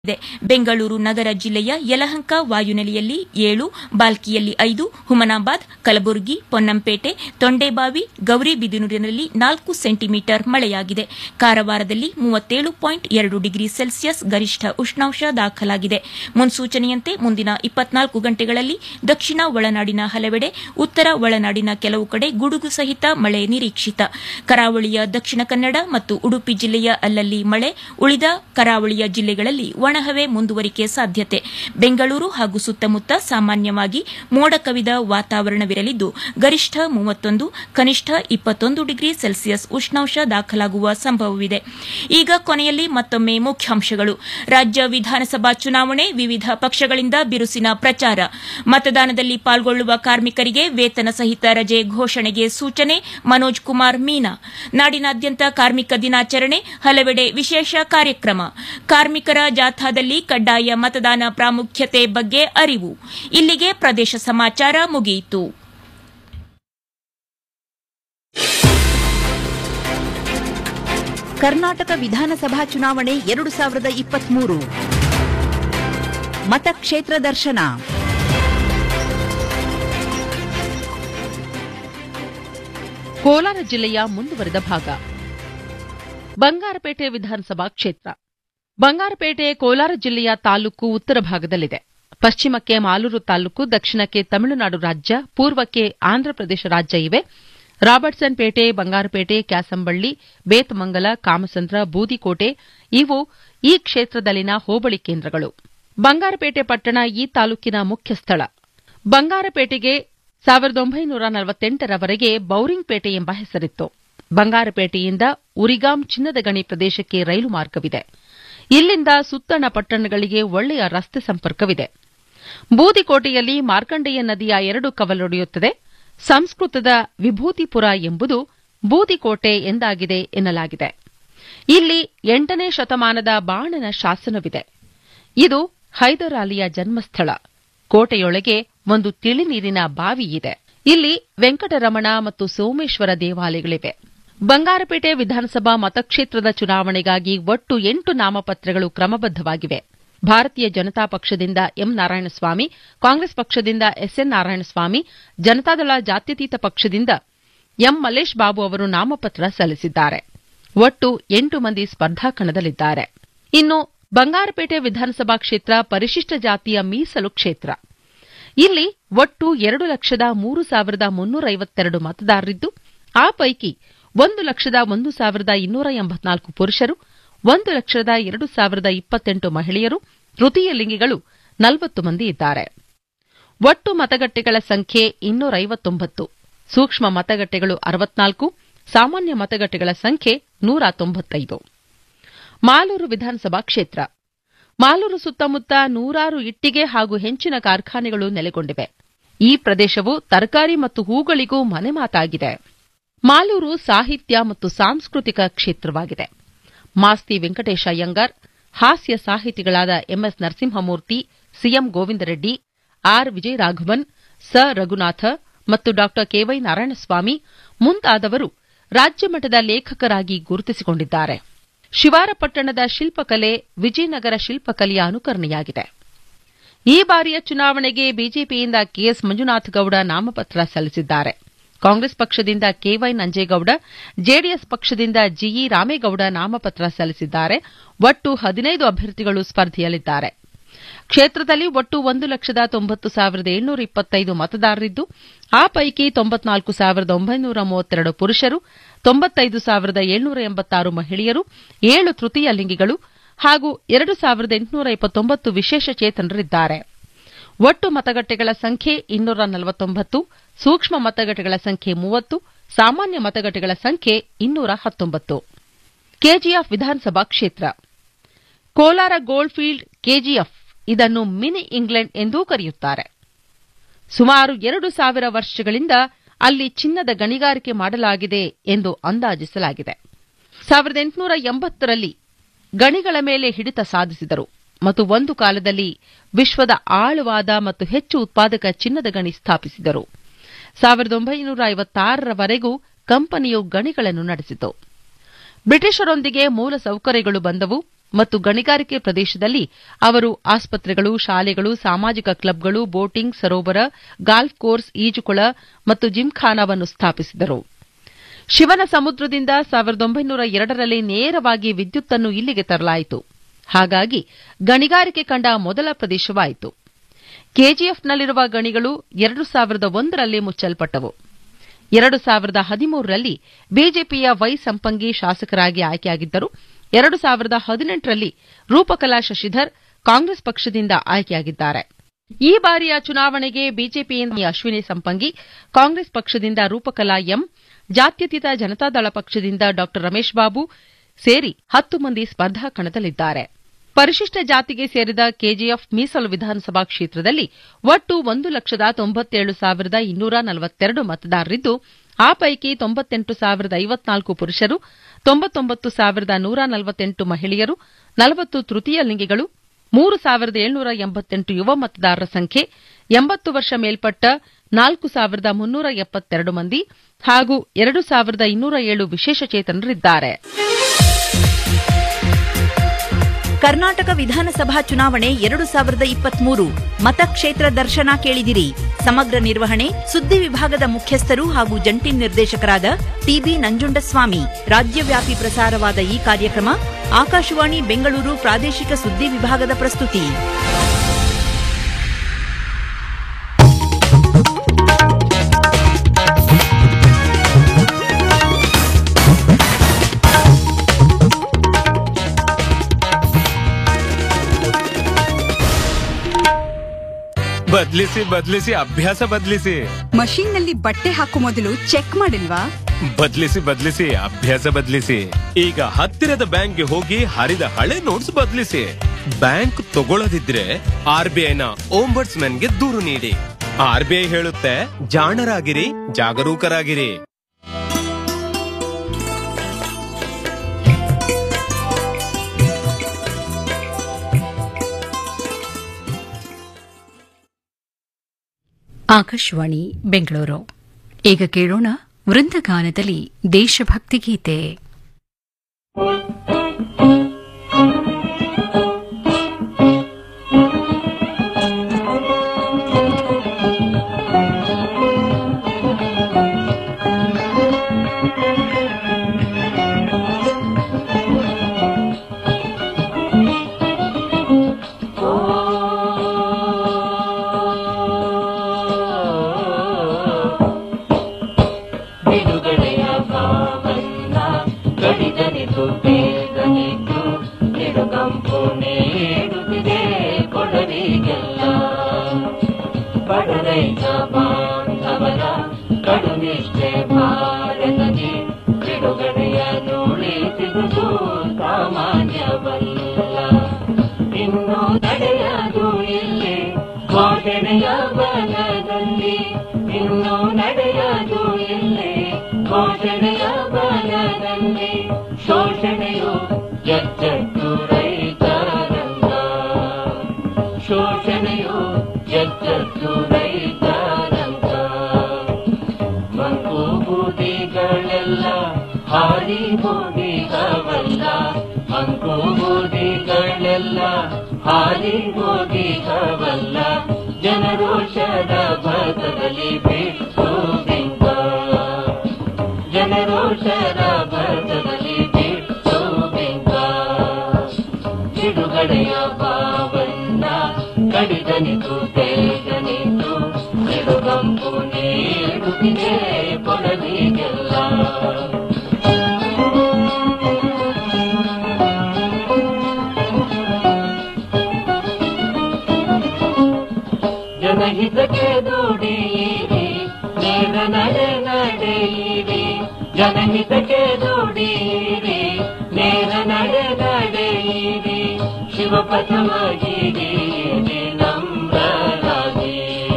ಇದೆ ಬೆಂಗಳೂರು ನಗರ ಜಿಲ್ಲೆಯ ಯಲಹಂಕ ವಾಯುನೆಲೆಯಲ್ಲಿ ಏಳು ಬಾಲ್ಕಿಯಲ್ಲಿ ಐದು ಹುಮನಾಬಾದ್ ಕಲಬುರಗಿ ಪೊನ್ನಂಪೇಟೆ ತೊಂಡೇಬಾವಿ ಗೌರಿಬಿದನೂರಿನಲ್ಲಿ ನಾಲ್ಕು ಸೆಂಟಿಮೀಟರ್ ಮಳೆಯಾಗಿದೆ ಕಾರವಾರದಲ್ಲಿ ಮೂವತ್ತೇಳು ಪಾಯಿಂಟ್ ಎರಡು ಡಿಗ್ರಿ ಸೆಲ್ಸಿಯಸ್ ಗರಿಷ್ಠ ಉಷ್ಣಾಂಶ ದಾಖಲಾಗಿದೆ ಮುನ್ಸೂಚನೆಯಂತೆ ಮುಂದಿನ ಇಪ್ಪತ್ನಾಲ್ಕು ಗಂಟೆಗಳಲ್ಲಿ ದಕ್ಷಿಣ ಒಳನಾಡಿನ ಹಲವೆಡೆ ಉತ್ತರ ಒಳನಾಡಿನ ಕೆಲವು ಕಡೆ ಗುಡುಗು ಸಹಿತ ಮಳೆ ನಿರೀಕ್ಷಿತ ಕರಾವಳಿಯ ದಕ್ಷಿಣ ಕನ್ನಡ ಮತ್ತು ಉಡುಪಿ ಜಿಲ್ಲೆಯ ಅಲ್ಲಲ್ಲಿ ಮಳೆ ಉಳಿದ ಕರಾವಳಿಯ ಜಿಲ್ಲೆಗಳಲ್ಲಿ ಒಣಹವೆ ಮುಂದುವರಿಕೆ ಸಾಧ್ಯತೆ ಬೆಂಗಳೂರು ಹಾಗೂ ಸುತ್ತಮುತ್ತ ಸಾಮಾನ್ಯವಾಗಿ ಮೋಡ ಕವಿದ ವಾತಾವರಣವಿರಲಿದ್ದು ಗರಿಷ್ಠ ಮೂವತ್ತೊಂದು ಕನಿಷ್ಠ ಇಪ್ಪತ್ತೊಂದು ಡಿಗ್ರಿ ಸೆಲ್ಸಿಯಸ್ ಉಷ್ಣಾಂಶ ದಾಖಲಾಗುವ ಸಂಭವವಿದೆ ಈಗ ಕೊನೆಯಲ್ಲಿ ಮತ್ತೊಮ್ಮೆ ಮುಖ್ಯಾಂಶಗಳು ರಾಜ್ಯ ವಿಧಾನಸಭಾ ಚುನಾವಣೆ ವಿವಿಧ ಪಕ್ಷಗಳಿಂದ ಬಿರುಸಿನ ಪ್ರಚಾರ ಮತದಾನದಲ್ಲಿ ಪಾಲ್ಗೊಳ್ಳುವ ಕಾರ್ಮಿಕರಿಗೆ ವೇತನ ಸಹಿತ ರಜೆ ಘೋಷಣೆಗೆ ಸೂಚನೆ ಮನೋಜ್ ಕುಮಾರ್ ಮೀನಾ ನಾಡಿನಾದ್ಯಂತ ಕಾರ್ಮಿಕ ದಿನಾಚರಣೆ ಹಲವೆಡೆ ವಿಶೇಷ ಕಾರ್ಯಕ್ರಮ ಕಾರ್ಮಿಕರ ಜಾಥಾದಲ್ಲಿ ಕಡ್ಡಾಯ ಮತದಾನ ಪ್ರಾಮುಖ್ಯತೆ ಬಗ್ಗೆ ಅರಿವು ಇಲ್ಲಿಗೆ ಪ್ರದೇಶ ಸಮಾಚಾರ ಮುಗಿಯಿತು ಕರ್ನಾಟಕ ವಿಧಾನಸಭಾ ಚುನಾವಣೆ ಎರಡು ಸಾವಿರದ ಇಪ್ಪತ್ಮೂರು ಮತಕ್ಷೇತ್ರ ದರ್ಶನ ಕೋಲಾರ ಜಿಲ್ಲೆಯ ಮುಂದುವರೆದ ಭಾಗ ಬಂಗಾರಪೇಟೆ ವಿಧಾನಸಭಾ ಕ್ಷೇತ್ರ ಬಂಗಾರಪೇಟೆ ಕೋಲಾರ ಜಿಲ್ಲೆಯ ತಾಲೂಕು ಉತ್ತರ ಭಾಗದಲ್ಲಿದೆ ಪಶ್ಚಿಮಕ್ಕೆ ಮಾಲೂರು ತಾಲೂಕು ದಕ್ಷಿಣಕ್ಕೆ ತಮಿಳುನಾಡು ರಾಜ್ಯ ಪೂರ್ವಕ್ಕೆ ಆಂಧ್ರಪ್ರದೇಶ ರಾಜ್ಯ ಇವೆ ರಾಬರ್ಟ್ಸನ್ ಪೇಟೆ ಬಂಗಾರಪೇಟೆ ಕ್ಯಾಸಂಬಳ್ಳಿ ಬೇತಮಂಗಲ ಕಾಮಸಂದ್ರ ಬೂದಿಕೋಟೆ ಇವು ಈ ಕ್ಷೇತ್ರದಲ್ಲಿನ ಹೋಬಳಿ ಕೇಂದ್ರಗಳು ಬಂಗಾರಪೇಟೆ ಪಟ್ಟಣ ಈ ತಾಲೂಕಿನ ಮುಖ್ಯ ಸ್ಥಳ ಬಂಗಾರಪೇಟೆಗೆ ಸಾವಿರದ ಒಂಬೈನೂರ ನಲವತ್ತೆಂಟರವರೆಗೆ ಬೌರಿಂಗ್ ಪೇಟೆ ಎಂಬ ಹೆಸರಿತ್ತು ಬಂಗಾರಪೇಟೆಯಿಂದ ಉರಿಗಾಂ ಚಿನ್ನದ ಗಣಿ ಪ್ರದೇಶಕ್ಕೆ ರೈಲು ಮಾರ್ಗವಿದೆ ಇಲ್ಲಿಂದ ಸುತ್ತಣ ಪಟ್ಟಣಗಳಿಗೆ ಒಳ್ಳೆಯ ರಸ್ತೆ ಸಂಪರ್ಕವಿದೆ ಬೂದಿಕೋಟೆಯಲ್ಲಿ ಮಾರ್ಕಂಡೇಯ ನದಿಯ ಎರಡು ಕವಲೊಡೆಯುತ್ತದೆ ಸಂಸ್ಕೃತದ ವಿಭೂತಿಪುರ ಎಂಬುದು ಬೂದಿಕೋಟೆ ಎಂದಾಗಿದೆ ಎನ್ನಲಾಗಿದೆ ಇಲ್ಲಿ ಎಂಟನೇ ಶತಮಾನದ ಬಾಣನ ಶಾಸನವಿದೆ ಇದು ಹೈದರ್ ಅಲಿಯ ಜನ್ಮಸ್ಥಳ ಕೋಟೆಯೊಳಗೆ ಒಂದು ತಿಳಿನೀರಿನ ಬಾವಿ ಇದೆ ಇಲ್ಲಿ ವೆಂಕಟರಮಣ ಮತ್ತು ಸೋಮೇಶ್ವರ ದೇವಾಲಯಗಳಿವೆ ಬಂಗಾರಪೇಟೆ ವಿಧಾನಸಭಾ ಮತಕ್ಷೇತ್ರದ ಚುನಾವಣೆಗಾಗಿ ಒಟ್ಟು ಎಂಟು ನಾಮಪತ್ರಗಳು ಕ್ರಮಬದ್ದವಾಗಿವೆ ಭಾರತೀಯ ಜನತಾ ಪಕ್ಷದಿಂದ ಎಂ ನಾರಾಯಣಸ್ವಾಮಿ ಕಾಂಗ್ರೆಸ್ ಪಕ್ಷದಿಂದ ಎಸ್ಎನ್ ನಾರಾಯಣಸ್ವಾಮಿ ಜನತಾದಳ ಜಾತ್ಯತೀತ ಪಕ್ಷದಿಂದ ಎಂ ಮಲ್ಲೇಶ್ ಬಾಬು ಅವರು ನಾಮಪತ್ರ ಸಲ್ಲಿಸಿದ್ದಾರೆ ಒಟ್ಟು ಎಂಟು ಮಂದಿ ಸ್ಪರ್ಧಾಕಣದಲ್ಲಿದ್ದಾರೆ ಇನ್ನು ಬಂಗಾರಪೇಟೆ ವಿಧಾನಸಭಾ ಕ್ಷೇತ್ರ ಪರಿಶಿಷ್ಟ ಜಾತಿಯ ಮೀಸಲು ಕ್ಷೇತ್ರ ಇಲ್ಲಿ ಒಟ್ಟು ಎರಡು ಲಕ್ಷದ ಮೂರು ಸಾವಿರದ ಮುನ್ನೂರ ಐವತ್ತೆರಡು ಮತದಾರರಿದ್ದು ಆ ಪೈಕಿ ಒಂದು ಲಕ್ಷದ ಒಂದು ಸಾವಿರದ ಇನ್ನೂರ ಎಂಬತ್ನಾಲ್ಕು ಪುರುಷರು ಒಂದು ಲಕ್ಷದ ಎರಡು ಸಾವಿರದ ಇಪ್ಪತ್ತೆಂಟು ಮಹಿಳೆಯರು ತೃತೀಯ ಲಿಂಗಿಗಳು ನಲವತ್ತು ಮಂದಿ ಇದ್ದಾರೆ ಒಟ್ಟು ಮತಗಟ್ಟೆಗಳ ಸಂಖ್ಯೆ ಇನ್ನೂರ ಐವತ್ತೊಂಬತ್ತು ಸೂಕ್ಷ್ಮ ಮತಗಟ್ಟೆಗಳು ಅರವತ್ನಾಲ್ಕು ಸಾಮಾನ್ಯ ಮತಗಟ್ಟೆಗಳ ಸಂಖ್ಯೆ ನೂರ ತೊಂಬತ್ತೈದು ಮಾಲೂರು ವಿಧಾನಸಭಾ ಕ್ಷೇತ್ರ ಮಾಲೂರು ಸುತ್ತಮುತ್ತ ನೂರಾರು ಇಟ್ಟಿಗೆ ಹಾಗೂ ಹೆಂಚಿನ ಕಾರ್ಖಾನೆಗಳು ನೆಲೆಗೊಂಡಿವೆ ಈ ಪ್ರದೇಶವು ತರಕಾರಿ ಮತ್ತು ಹೂಗಳಿಗೂ ಮನೆಮಾತಾಗಿದೆ ಮಾಲೂರು ಸಾಹಿತ್ಯ ಮತ್ತು ಸಾಂಸ್ಕೃತಿಕ ಕ್ಷೇತ್ರವಾಗಿದೆ ಮಾಸ್ತಿ ವೆಂಕಟೇಶ ಅಯ್ಯಂಗಾರ್ ಹಾಸ್ಯ ಸಾಹಿತಿಗಳಾದ M S Narasimhamurthy C M Govindareddy R Vijayaraghavan ಸ ರಘುನಾಥ ಮತ್ತು ಡಾ ಕೆವೈ ನಾರಾಯಣಸ್ವಾಮಿ ಮುಂತಾದವರು ರಾಜ್ಯಮಟ್ಟದ ಲೇಖಕರಾಗಿ ಗುರುತಿಸಿಕೊಂಡಿದ್ದಾರೆ ಶಿವಾರಪಟ್ಟಣದ ಶಿಲ್ಪಕಲೆ ವಿಜಯನಗರ ಶಿಲ್ಪಕಲೆಯ ಅನುಕರಣೆಯಾಗಿದೆ ಈ ಬಾರಿಯ ಚುನಾವಣೆಗೆ ಬಿಜೆಪಿಯಿಂದ ಕೆಎಸ್ ಮಂಜುನಾಥ ಗೌಡ ನಾಮಪತ್ರ ಸಲ್ಲಿಸಿದ್ದಾರೆ ಕಾಂಗ್ರೆಸ್ ಪಕ್ಷದಿಂದ ಕೆವೈ ನಂಜೇಗೌಡ ಜೆಡಿಎಸ್ ಪಕ್ಷದಿಂದ ಜಿಇ ರಾಮೇಗೌಡ ನಾಮಪತ್ರ ಸಲ್ಲಿಸಿದ್ದಾರೆ ಒಟ್ಟು ಹದಿನೈದು ಅಭ್ಯರ್ಥಿಗಳು ಸ್ಪರ್ಧೆಯಲ್ಲಿದ್ದಾರೆ ಕ್ಷೇತ್ರದಲ್ಲಿ ಒಟ್ಟು ಒಂದು ಲಕ್ಷದ ತೊಂಬತ್ತು ಸಾವಿರದ ಏಳ್ನೂರ ಇಪ್ಪತ್ತೈದು ಮತದಾರರಿದ್ದು ಆ ಪೈಕಿ ತೊಂಬತ್ನಾಲ್ಕು ಸಾವಿರದ ಒಂಬೈನೂರ ಮೂವತ್ತೆರಡು ಪುರುಷರು ತೊಂಬತ್ತೈದು ಸಾವಿರದ ಏಳ್ನೂರ ಎಂಬತ್ತಾರು ಮಹಿಳೆಯರು ಏಳು ತೃತೀಯ ಲಿಂಗಿಗಳು ಹಾಗೂ ಎರಡು ಸಾವಿರದ ಎಂಟುನೂರ ಇಪ್ಪತ್ತೊಂಬತ್ತು ವಿಶೇಷ ಚೇತನರಿದ್ದಾರೆ ಒಟ್ಟು ಮತಗಟ್ಟೆಗಳ ಸಂಖ್ಯೆ ಇನ್ನೂರ ನಲವತ್ತೊಂಬತ್ತು ಸೂಕ್ಷ್ಮ ಮತಗಟ್ಟೆಗಳ ಸಂಖ್ಯೆ ಮೂವತ್ತು ಸಾಮಾನ್ಯ ಮತಗಟ್ಟೆಗಳ ಸಂಖ್ಯೆ ಇನ್ನೂರ ಹತ್ತೊಂಬತ್ತು ಕೆಜಿಎಫ್ ವಿಧಾನಸಭಾ ಕ್ಷೇತ್ರ ಕೋಲಾರ ಗೋಲ್ಡ್ಫೀಲ್ಡ್ ಕೆಜಿಎಫ್ ಇದನ್ನು ಮಿನಿ ಇಂಗ್ಲೆಂಡ್ ಎಂದೂ ಕರೆಯುತ್ತಾರೆ ಸುಮಾರು ಎರಡು ಸಾವಿರ ವರ್ಷಗಳಿಂದ ಅಲ್ಲಿ ಚಿನ್ನದ ಗಣಿಗಾರಿಕೆ ಮಾಡಲಾಗಿದೆ ಎಂದು ಅಂದಾಜಿಸಲಾಗಿದೆ ಸಾವಿರದ ಎಂಟುನೂರ ಎಂಬತ್ತರಲ್ಲಿ ಗಣಿಗಳ ಮೇಲೆ ಹಿಡಿತ ಸಾಧಿಸಿದರು ಮತ್ತು ಒಂದು ಕಾಲದಲ್ಲಿ ವಿಶ್ವದ ಆಳವಾದ ಮತ್ತು ಹೆಚ್ಚು ಉತ್ಪಾದಕ ಚಿನ್ನದ ಗಣಿ ಸ್ಥಾಪಿಸಿದರು ಸಾವಿರದ ಒಂಬೈನೂರ ಐವತ್ತಾರರವರೆಗೂ ಕಂಪನಿಯು ಗಣಿಗಳನ್ನು ನಡೆಸಿತು ಬ್ರಿಟಿಷರೊಂದಿಗೆ ಮೂಲ ಸೌಕರ್ಯಗಳು ಬಂದವು ಮತ್ತು ಗಣಿಗಾರಿಕೆ ಪ್ರದೇಶದಲ್ಲಿ ಅವರು ಆಸ್ಪತ್ರೆಗಳು ಶಾಲೆಗಳು ಸಾಮಾಜಿಕ ಕ್ಲಬ್ಗಳು ಬೋಟಿಂಗ್ ಸರೋವರ ಗಾಲ್ಫ್ ಕೋರ್ಸ್ ಈಜುಕೊಳ ಮತ್ತು ಜಿಮ್ಖಾನಾವನ್ನು ಸ್ಥಾಪಿಸಿದರು ಶಿವನ ಸಮುದ್ರದಿಂದ ಸಾವಿರದ ಒಂಬೈನೂರ ಎರಡರಲ್ಲಿ ನೇರವಾಗಿ ವಿದ್ಯುತ್ತನ್ನು ಇಲ್ಲಿಗೆ ತರಲಾಯಿತು ಹಾಗಾಗಿ ಗಣಿಗಾರಿಕೆ ಕಂಡ ಮೊದಲ ಪ್ರದೇಶವಾಯಿತು ಕೆಜಿಎಫ್ನಲ್ಲಿರುವ ಗಣಿಗಳು ಎರಡು ಸಾವಿರದ ಒಂದರಲ್ಲಿ ಮುಚ್ಚಲ್ಪಟ್ಟವು ಎರಡು ಸಾವಿರದ ಹದಿಮೂರರಲ್ಲಿ ಬಿಜೆಪಿಯ ವೈ ಸಂಪಂಗಿ ಶಾಸಕರಾಗಿ ಆಯ್ಕೆಯಾಗಿದ್ದರು ಎರಡು ಸಾವಿರದ ಹದಿನೆಂಟರಲ್ಲಿ ರೂಪಕಲಾ ಶಶಿಧರ್ ಕಾಂಗ್ರೆಸ್ ಪಕ್ಷದಿಂದ ಆಯ್ಕೆಯಾಗಿದ್ದಾರೆ ಈ ಬಾರಿಯ ಚುನಾವಣೆಗೆ ಬಿಜೆಪಿಯಿಂದ ಅಶ್ವಿನಿ ಸಂಪಂಗಿ ಕಾಂಗ್ರೆಸ್ ಪಕ್ಷದಿಂದ ರೂಪಕಲಾ ಎಂ ಜಾತ್ಯತೀತ ಜನತಾದಳ ಪಕ್ಷದಿಂದ ಡಾ ರಮೇಶ್ ಬಾಬು ಸೇರಿ ಹತ್ತು ಮಂದಿ ಸ್ಪರ್ಧಾ ಕಣದಲ್ಲಿದ್ದಾರೆ ಪರಿಶಿಷ್ಟ ಜಾತಿಗೆ ಸೇರಿದ ಕೆಜಿಎಫ್ ಮೀಸಲು ವಿಧಾನಸಭಾ ಕ್ಷೇತ್ರದಲ್ಲಿ ಒಟ್ಟು ಒಂದು ಲಕ್ಷದ ತೊಂಬತ್ತೇಳು ಸಾವಿರದ ಇನ್ನೂರ ನಲವತ್ತೆರಡು ಮತದಾರರಿದ್ದು ಆ ಪೈಕಿ ತೊಂಬತ್ತೆಂಟು ಸಾವಿರದ ಐವತ್ನಾಲ್ಕು ಪುರುಷರು ತೊಂಬತ್ತೊಂಬತ್ತು ಸಾವಿರದ ನೂರ ನಲವತ್ತೆಂಟು ಮಹಿಳೆಯರು ನಲವತ್ತು ತೃತೀಯ ಲಿಂಗಿಗಳು ಮೂರು ಸಾವಿರದ ಏಳ್ನೂರ ಎಂಬತ್ತೆಂಟು ಯುವ ಮತದಾರರ ಸಂಖ್ಯೆ ಎಂಬತ್ತು ವರ್ಷ ಮೇಲ್ಪಟ್ಟ ನಾಲ್ಕು ಸಾವಿರದ ಮುನ್ನೂರ ಎಪ್ಪತ್ತೆರಡು ಮಂದಿ ಹಾಗೂ ಎರಡು ಸಾವಿರದ ಇನ್ನೂರ ಏಳು ವಿಶೇಷಚೇತನರಿದ್ದಾರೆ ಕರ್ನಾಟಕ ವಿಧಾನಸಭಾ ಚುನಾವಣೆ ಎರಡು ಸಾವಿರದ ಇಪ್ಪತ್ಮೂರು ಮತಕ್ಷೇತ್ರ ದರ್ಶನ ಕೇಳಿದಿರಿ ಸಮಗ್ರ ನಿರ್ವಹಣೆ ಸುದ್ದಿ ವಿಭಾಗದ ಮುಖ್ಯಸ್ಥರು ಹಾಗೂ ಜಂಟಿ ನಿರ್ದೇಶಕರಾದ ಟಿಬಿ ನಂಜುಂಡಸ್ವಾಮಿ ರಾಜ್ಯವ್ಯಾಪಿ ಪ್ರಸಾರವಾದ ಈ ಕಾರ್ಯಕ್ರಮ ಆಕಾಶವಾಣಿ ಬೆಂಗಳೂರು ಪ್ರಾದೇಶಿಕ ಸುದ್ದಿ ವಿಭಾಗದ ಪ್ರಸ್ತುತಿ ಬದ್ಲಿಸಿ ಬದ್ಲಿಸಿ ಅಭ್ಯಾಸ ಬದ್ಲಿಸಿ ಮಷೀನ್ ನಲ್ಲಿ ಬಟ್ಟೆ ಹಾಕೋ ಮೊದಲು ಚೆಕ್ ಮಾಡಿಲ್ವಾ ಬದ್ಲಿಸಿ ಬದ್ಲಿಸಿ ಅಭ್ಯಾಸ ಬದ್ಲಿಸಿ ಈಗ ಹತ್ತಿರದ ಬ್ಯಾಂಕ್ಗೆ ಹೋಗಿ ಹರಿದ ಹಳೆ ನೋಟ್ಸ್ ಬದ್ಲಿಸಿ ಬ್ಯಾಂಕ್ ತಗೊಳ್ಳದಿದ್ರೆ ಆರ್ ಬಿ ಐನ ಗೆ ದೂರು ನೀಡಿ ಆರ್ ಬಿ ಐ ಹೇಳುತ್ತೆ ಜಾಣರಾಗಿರಿ ಜಾಗರೂಕರಾಗಿರಿ ಆಕಾಶವಾಣಿ ಬೆಂಗಳೂರು ಈಗ ಕೇಳೋಣ ವೃಂದಗಾನದಲ್ಲಿ ದೇಶಭಕ್ತಿ ಗೀತೆ ಬಿಡುಗಡೆಯ ಭಾವನ್ನ ಕಡಿದನಿತು ಬೇಗನಿತು ನಿಡುಗಂಪು ನೀಡುತ್ತಿದೆ ಕೊಡಲಿಗೆಲ್ಲ ಬಡರೈತ ಬಾಂಧವರ ಕಡುನಿಷ್ಠೆ ಭಾರತದಿ ಬಿಡುಗಡೆಯ ನುಳಿಸಿದುದು ಸಾಮಾನ್ಯವಲ್ಲ ಇನ್ನು ನಡೆಯದು ಇಲ್ಲಿ ಘೋಷಣೆಯ ಬಲದಲ್ಲಿ ಇನ್ನು ನಡೆಯದು ಇಲ್ಲಿ ಘೋಷಣೆಯ ಬಲದಲ್ಲಿ ಶೋಷಣೆಯು ಎಚ್ಚೆತ್ತು ರೈತರಂಗ ಶೋಷಣೆಯು ಎಚ್ಚೆತ್ತು ರೈತರಂಗ ಮಂಕು ಬೂದಿಗಳೆಲ್ಲ ಹಾರಿ ಹೋಗಿಗವಲ್ಲ ಮಂಕು ಬೂದಿಗಳೆಲ್ಲ ಹಾರಿ ಹೋಗಿಗವಲ್ಲ ಜನರೋಷದ ಭರತದಲ್ಲಿ ಬಿಟ್ಟು ಬಿಂಕ ಜನರೋಷದ ಭರತದಲ್ಲಿ ಬಿಟ್ಟು ಬಿಂಕ ಬಿಡುಗಡೆಯ ಭಾವನ್ನ ಕಡಿದನಿತು ಬೇಗನಿತು ಬಿಡುಗಂಪು ನೀಡುತ್ತಿದೆ ಕೊಡಲಿಗೆಲ್ಲ ಜನಹಿತಕ್ಕೆ ದುಡಿಯಿರಿ ನೇರ ನಡೆ ನಡೆಯಿರಿ ಜನಹಿತಕ್ಕೆ ದುಡಿಯಿರಿ ನೇರ ನಡೆ ನಡೆಯಿರಿ ಶಿವಪಥವಾಗಿರಿ ನಮ್ರರಾಗಿ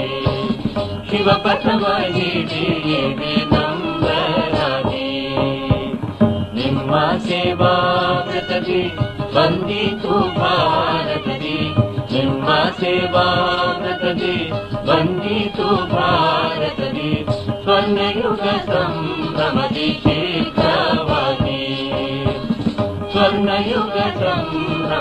ಶಿವಪಥವಾಗಿರಿ ನಮ್ರರಾಗಿ ನಿಮ್ಮ ಸೇವಾ ವ್ರತದಿ ಬಂದಿತು ಭಾರತದಿ ನಿಮ್ಮ ಸೇವಾ ವ್ರತದಿ ಬಂದಿತು ಭಾರತದಿ ಸ್ವರ್ಣಯುಗ ಸಂಭ್ರಮದಿ ಶೀಘ್ರವಾಗಿ ಸ್ವರ್ಣಯುಗ ಸಂಭ್ರಮ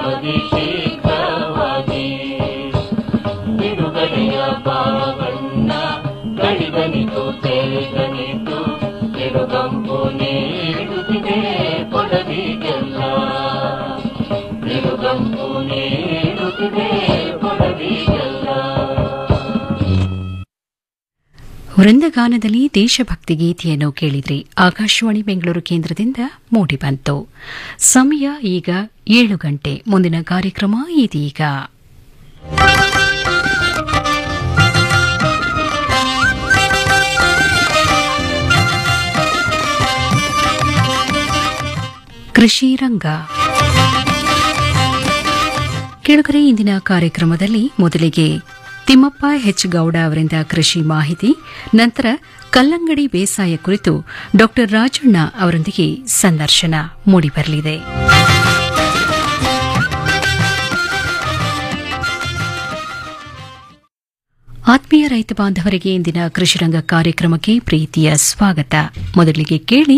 ವೃಂದಗಾನದಲ್ಲಿ ದೇಶಭಕ್ತಿ ಗೀತೆಯನ್ನು ಕೇಳಿದ್ರಿ ಆಕಾಶವಾಣಿ ಬೆಂಗಳೂರು ಕೇಂದ್ರದಿಂದ ಮೂಡಿಬಂತು ಸಮಯ ಈಗ ಏಳು ಗಂಟೆ ಮುಂದಿನ ಕಾರ್ಯಕ್ರಮ ಇದೀಗ ಕೃಷಿ ರಂಗ ಕೆಳಗರೆ ಇಂದಿನ ಕಾರ್ಯಕ್ರಮದಲ್ಲಿ ಮೊದಲಿಗೆ ತಿಮ್ಮಪ್ಪ ಹೆಚ್ ಗೌಡ ಅವರಿಂದ ಕೃಷಿ ಮಾಹಿತಿ ನಂತರ ಕಲ್ಲಂಗಡಿ ಬೇಸಾಯ ಕುರಿತು ಡಾ ರಾಜಣ್ಣ ಅವರೊಂದಿಗೆ ಸಂದರ್ಶನ ಮೂಡಿಬರಲಿದೆ ಆತ್ಮೀಯ ರೈತ ಬಾಂಧವರಿಗೆ ಇಂದಿನ ಕೃಷಿರಂಗ ಕಾರ್ಯಕ್ರಮಕ್ಕೆ ಪ್ರೀತಿಯ ಸ್ವಾಗತ ಮೊದಲಿಗೆ ಕೇಳಿ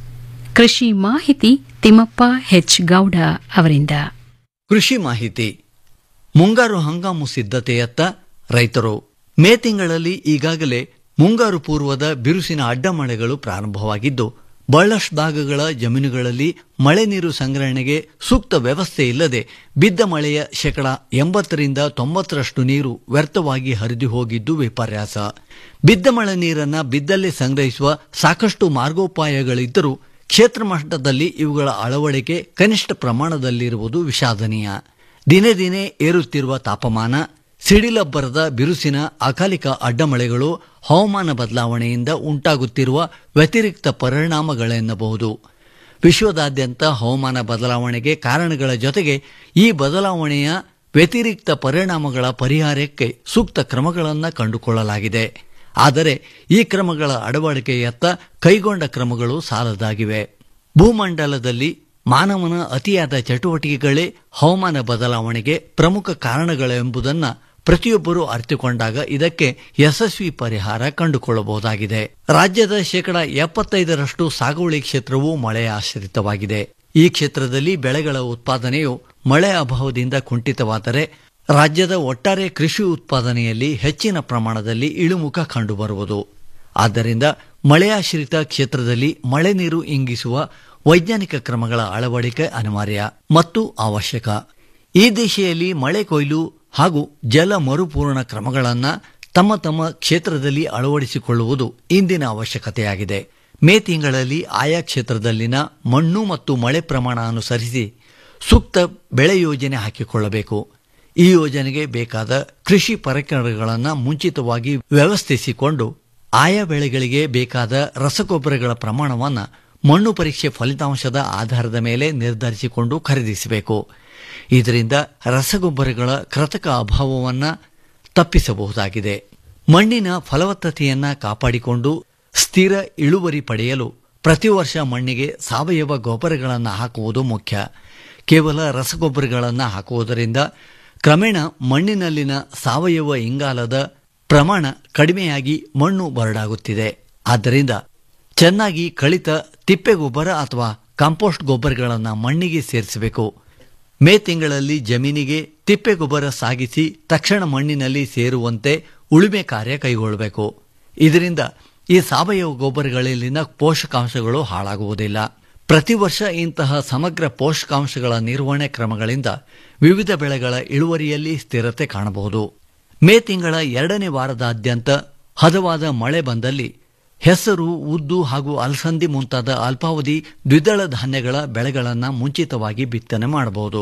ಕೃಷಿ ಮಾಹಿತಿ ತಿಮ್ಮಪ್ಪ ಹೆಚ್ ಗೌಡ ಅವರಿಂದ ಕೃಷಿ ಮಾಹಿತಿ ಮುಂಗಾರು ಹಂಗಾಮು ಸಿದ್ಧತೆಯತ್ತ ರೈತರು ಮೇ ತಿಂಗಳಲ್ಲಿ ಈಗಾಗಲೇ ಮುಂಗಾರು ಪೂರ್ವದ ಬಿರುಸಿನ ಅಡ್ಡಮಳೆಗಳು ಪ್ರಾರಂಭವಾಗಿದ್ದು ಬಹಳಷ್ಟು ಭಾಗಗಳ ಜಮೀನುಗಳಲ್ಲಿ ಮಳೆ ನೀರು ಸಂಗ್ರಹಣೆಗೆ ಸೂಕ್ತ ವ್ಯವಸ್ಥೆ ಇಲ್ಲದೆ ಬಿದ್ದ ಮಳೆಯ ಶೇಕಡ ಎಂಬತ್ತರಿಂದ ತೊಂಬತ್ತರಷ್ಟು ನೀರು ವ್ಯರ್ಥವಾಗಿ ಹರಿದು ಹೋಗಿದ್ದು ವಿಪರ್ಯಾಸ ಬಿದ್ದ ಮಳೆ ನೀರನ್ನ ಬಿದ್ದಲ್ಲೇ ಸಂಗ್ರಹಿಸುವ ಸಾಕಷ್ಟು ಮಾರ್ಗೋಪಾಯಗಳಿದ್ದರೂ ಕ್ಷೇತ್ರ ಮಟ್ಟದಲ್ಲಿ ಇವುಗಳ ಅಳವಡಿಕೆ ಕನಿಷ್ಠ ಪ್ರಮಾಣದಲ್ಲಿರುವುದು ವಿಷಾದನೀಯ ದಿನೇ ದಿನೇ ಏರುತ್ತಿರುವ ತಾಪಮಾನ ಸಿಡಿಲಬ್ಬರದ ಬಿರುಸಿನ ಅಕಾಲಿಕ ಅಡ್ಡಮಳೆಗಳು ಹವಾಮಾನ ಬದಲಾವಣೆಯಿಂದ ಉಂಟಾಗುತ್ತಿರುವ ವ್ಯತಿರಿಕ್ತ ಪರಿಣಾಮಗಳೆನ್ನಬಹುದು ವಿಶ್ವದಾದ್ಯಂತ ಹವಾಮಾನ ಬದಲಾವಣೆಗೆ ಕಾರಣಗಳ ಜೊತೆಗೆ ಈ ಬದಲಾವಣೆಯ ವ್ಯತಿರಿಕ್ತ ಪರಿಣಾಮಗಳ ಪರಿಹಾರಕ್ಕೆ ಸೂಕ್ತ ಕ್ರಮಗಳನ್ನು ಕಂಡುಕೊಳ್ಳಲಾಗಿದೆ ಆದರೆ ಈ ಕ್ರಮಗಳ ಅಳವಡಿಕೆಯತ್ತ ಕೈಗೊಂಡ ಕ್ರಮಗಳು ಸಾಲದಾಗಿವೆ ಭೂಮಂಡಲದಲ್ಲಿ ಮಾನವನ ಅತಿಯಾದ ಚಟುವಟಿಕೆಗಳೇ ಹವಾಮಾನ ಬದಲಾವಣೆಗೆ ಪ್ರಮುಖ ಕಾರಣಗಳೆಂಬುದನ್ನು ಪ್ರತಿಯೊಬ್ಬರೂ ಅರಿತುಕೊಂಡಾಗ ಇದಕ್ಕೆ ಯಶಸ್ವಿ ಪರಿಹಾರ ಕಂಡುಕೊಳ್ಳಬಹುದಾಗಿದೆ ರಾಜ್ಯದ ಶೇಕಡ ಎಪ್ಪತ್ತೈದರಷ್ಟು ಸಾಗುವಳಿ ಕ್ಷೇತ್ರವು ಮಳೆ ಆಶ್ರಿತವಾಗಿದೆ ಈ ಕ್ಷೇತ್ರದಲ್ಲಿ ಬೆಳೆಗಳ ಉತ್ಪಾದನೆಯು ಮಳೆ ಅಭಾವದಿಂದ ಕುಂಠಿತವಾದರೆ ರಾಜ್ಯದ ಒಟ್ಟಾರೆ ಕೃಷಿ ಉತ್ಪಾದನೆಯಲ್ಲಿ ಹೆಚ್ಚಿನ ಪ್ರಮಾಣದಲ್ಲಿ ಇಳುಮುಖ ಕಂಡುಬರುವುದು ಆದ್ದರಿಂದ ಮಳೆಯಾಶ್ರಿತ ಕ್ಷೇತ್ರದಲ್ಲಿ ಮಳೆ ನೀರು ಇಂಗಿಸುವ ವೈಜ್ಞಾನಿಕ ಕ್ರಮಗಳ ಅಳವಡಿಕೆ ಅನಿವಾರ್ಯ ಮತ್ತು ಅವಶ್ಯಕ ಈ ದಿಶೆಯಲ್ಲಿ ಮಳೆ ಕೊಯ್ಲು ಹಾಗೂ ಜಲ ಮರುಪೂರಣ ಕ್ರಮಗಳನ್ನು ತಮ್ಮ ತಮ್ಮ ಕ್ಷೇತ್ರದಲ್ಲಿ ಅಳವಡಿಸಿಕೊಳ್ಳುವುದು ಇಂದಿನ ಅವಶ್ಯಕತೆಯಾಗಿದೆ ಮೇ ತಿಂಗಳಲ್ಲಿ ಆಯಾ ಕ್ಷೇತ್ರದಲ್ಲಿನ ಮಣ್ಣು ಮತ್ತು ಮಳೆ ಪ್ರಮಾಣ ಅನುಸರಿಸಿ ಸೂಕ್ತ ಬೆಳೆ ಯೋಜನೆ ಹಾಕಿಕೊಳ್ಳಬೇಕು ಈ ಯೋಜನೆಗೆ ಬೇಕಾದ ಕೃಷಿ ಪರಿಕರಗಳನ್ನು ಮುಂಚಿತವಾಗಿ ವ್ಯವಸ್ಥಿಸಿಕೊಂಡು ಆಯಾ ಬೆಳೆಗಳಿಗೆ ಬೇಕಾದ ರಸಗೊಬ್ಬರಗಳ ಪ್ರಮಾಣವನ್ನು ಮಣ್ಣು ಪರೀಕ್ಷೆ ಫಲಿತಾಂಶದ ಆಧಾರದ ಮೇಲೆ ನಿರ್ಧರಿಸಿಕೊಂಡು ಖರೀದಿಸಬೇಕು ಇದರಿಂದ ರಸಗೊಬ್ಬರಗಳ ಕೃತಕ ಅಭಾವವನ್ನು ತಪ್ಪಿಸಬಹುದಾಗಿದೆ ಮಣ್ಣಿನ ಫಲವತ್ತತೆಯನ್ನು ಕಾಪಾಡಿಕೊಂಡು ಸ್ಥಿರ ಇಳುವರಿ ಪಡೆಯಲು ಪ್ರತಿ ವರ್ಷ ಮಣ್ಣಿಗೆ ಸಾವಯವ ಗೊಬ್ಬರಗಳನ್ನು ಹಾಕುವುದು ಮುಖ್ಯ ಕೇವಲ ರಸಗೊಬ್ಬರಗಳನ್ನು ಹಾಕುವುದರಿಂದ ಕ್ರಮೇಣ ಮಣ್ಣಿನಲ್ಲಿನ ಸಾವಯವ ಇಂಗಾಲದ ಪ್ರಮಾಣ ಕಡಿಮೆಯಾಗಿ ಮಣ್ಣು ಬರಡಾಗುತ್ತಿದೆ ಆದ್ದರಿಂದ ಚೆನ್ನಾಗಿ ಕಳಿತ ತಿಪ್ಪೆ ಗೊಬ್ಬರ ಅಥವಾ ಕಾಂಪೋಸ್ಟ್ ಗೊಬ್ಬರಗಳನ್ನು ಮಣ್ಣಿಗೆ ಸೇರಿಸಬೇಕು ಮೇ ತಿಂಗಳಲ್ಲಿ ಜಮೀನಿಗೆ ತಿಪ್ಪೆ ಗೊಬ್ಬರ ಸಾಗಿಸಿ ತಕ್ಷಣ ಮಣ್ಣಿನಲ್ಲಿ ಸೇರುವಂತೆ ಉಳುಮೆ ಕಾರ್ಯ ಕೈಗೊಳ್ಳಬೇಕು ಇದರಿಂದ ಈ ಸಾವಯವ ಗೊಬ್ಬರಗಳಲ್ಲಿನ ಪೋಷಕಾಂಶಗಳು ಹಾಳಾಗುವುದಿಲ್ಲ ಪ್ರತಿ ವರ್ಷ ಇಂತಹ ಸಮಗ್ರ ಪೋಷಕಾಂಶಗಳ ನಿರ್ವಹಣೆ ಕ್ರಮಗಳಿಂದ ವಿವಿಧ ಬೆಳೆಗಳ ಇಳುವರಿಯಲ್ಲಿ ಸ್ಥಿರತೆ ಕಾಣಬಹುದು ಮೇ ತಿಂಗಳ ಎರಡನೇ ವಾರದಾದ್ಯಂತ ಹದವಾದ ಮಳೆ ಬಂದಲ್ಲಿ ಹೆಸರು ಉದ್ದು ಹಾಗೂ ಅಲಸಂದಿ ಮುಂತಾದ ಅಲ್ಪಾವಧಿ ದ್ವಿದಳ ಧಾನ್ಯಗಳ ಬೆಳೆಗಳನ್ನು ಮುಂಚಿತವಾಗಿ ಬಿತ್ತನೆ ಮಾಡಬಹುದು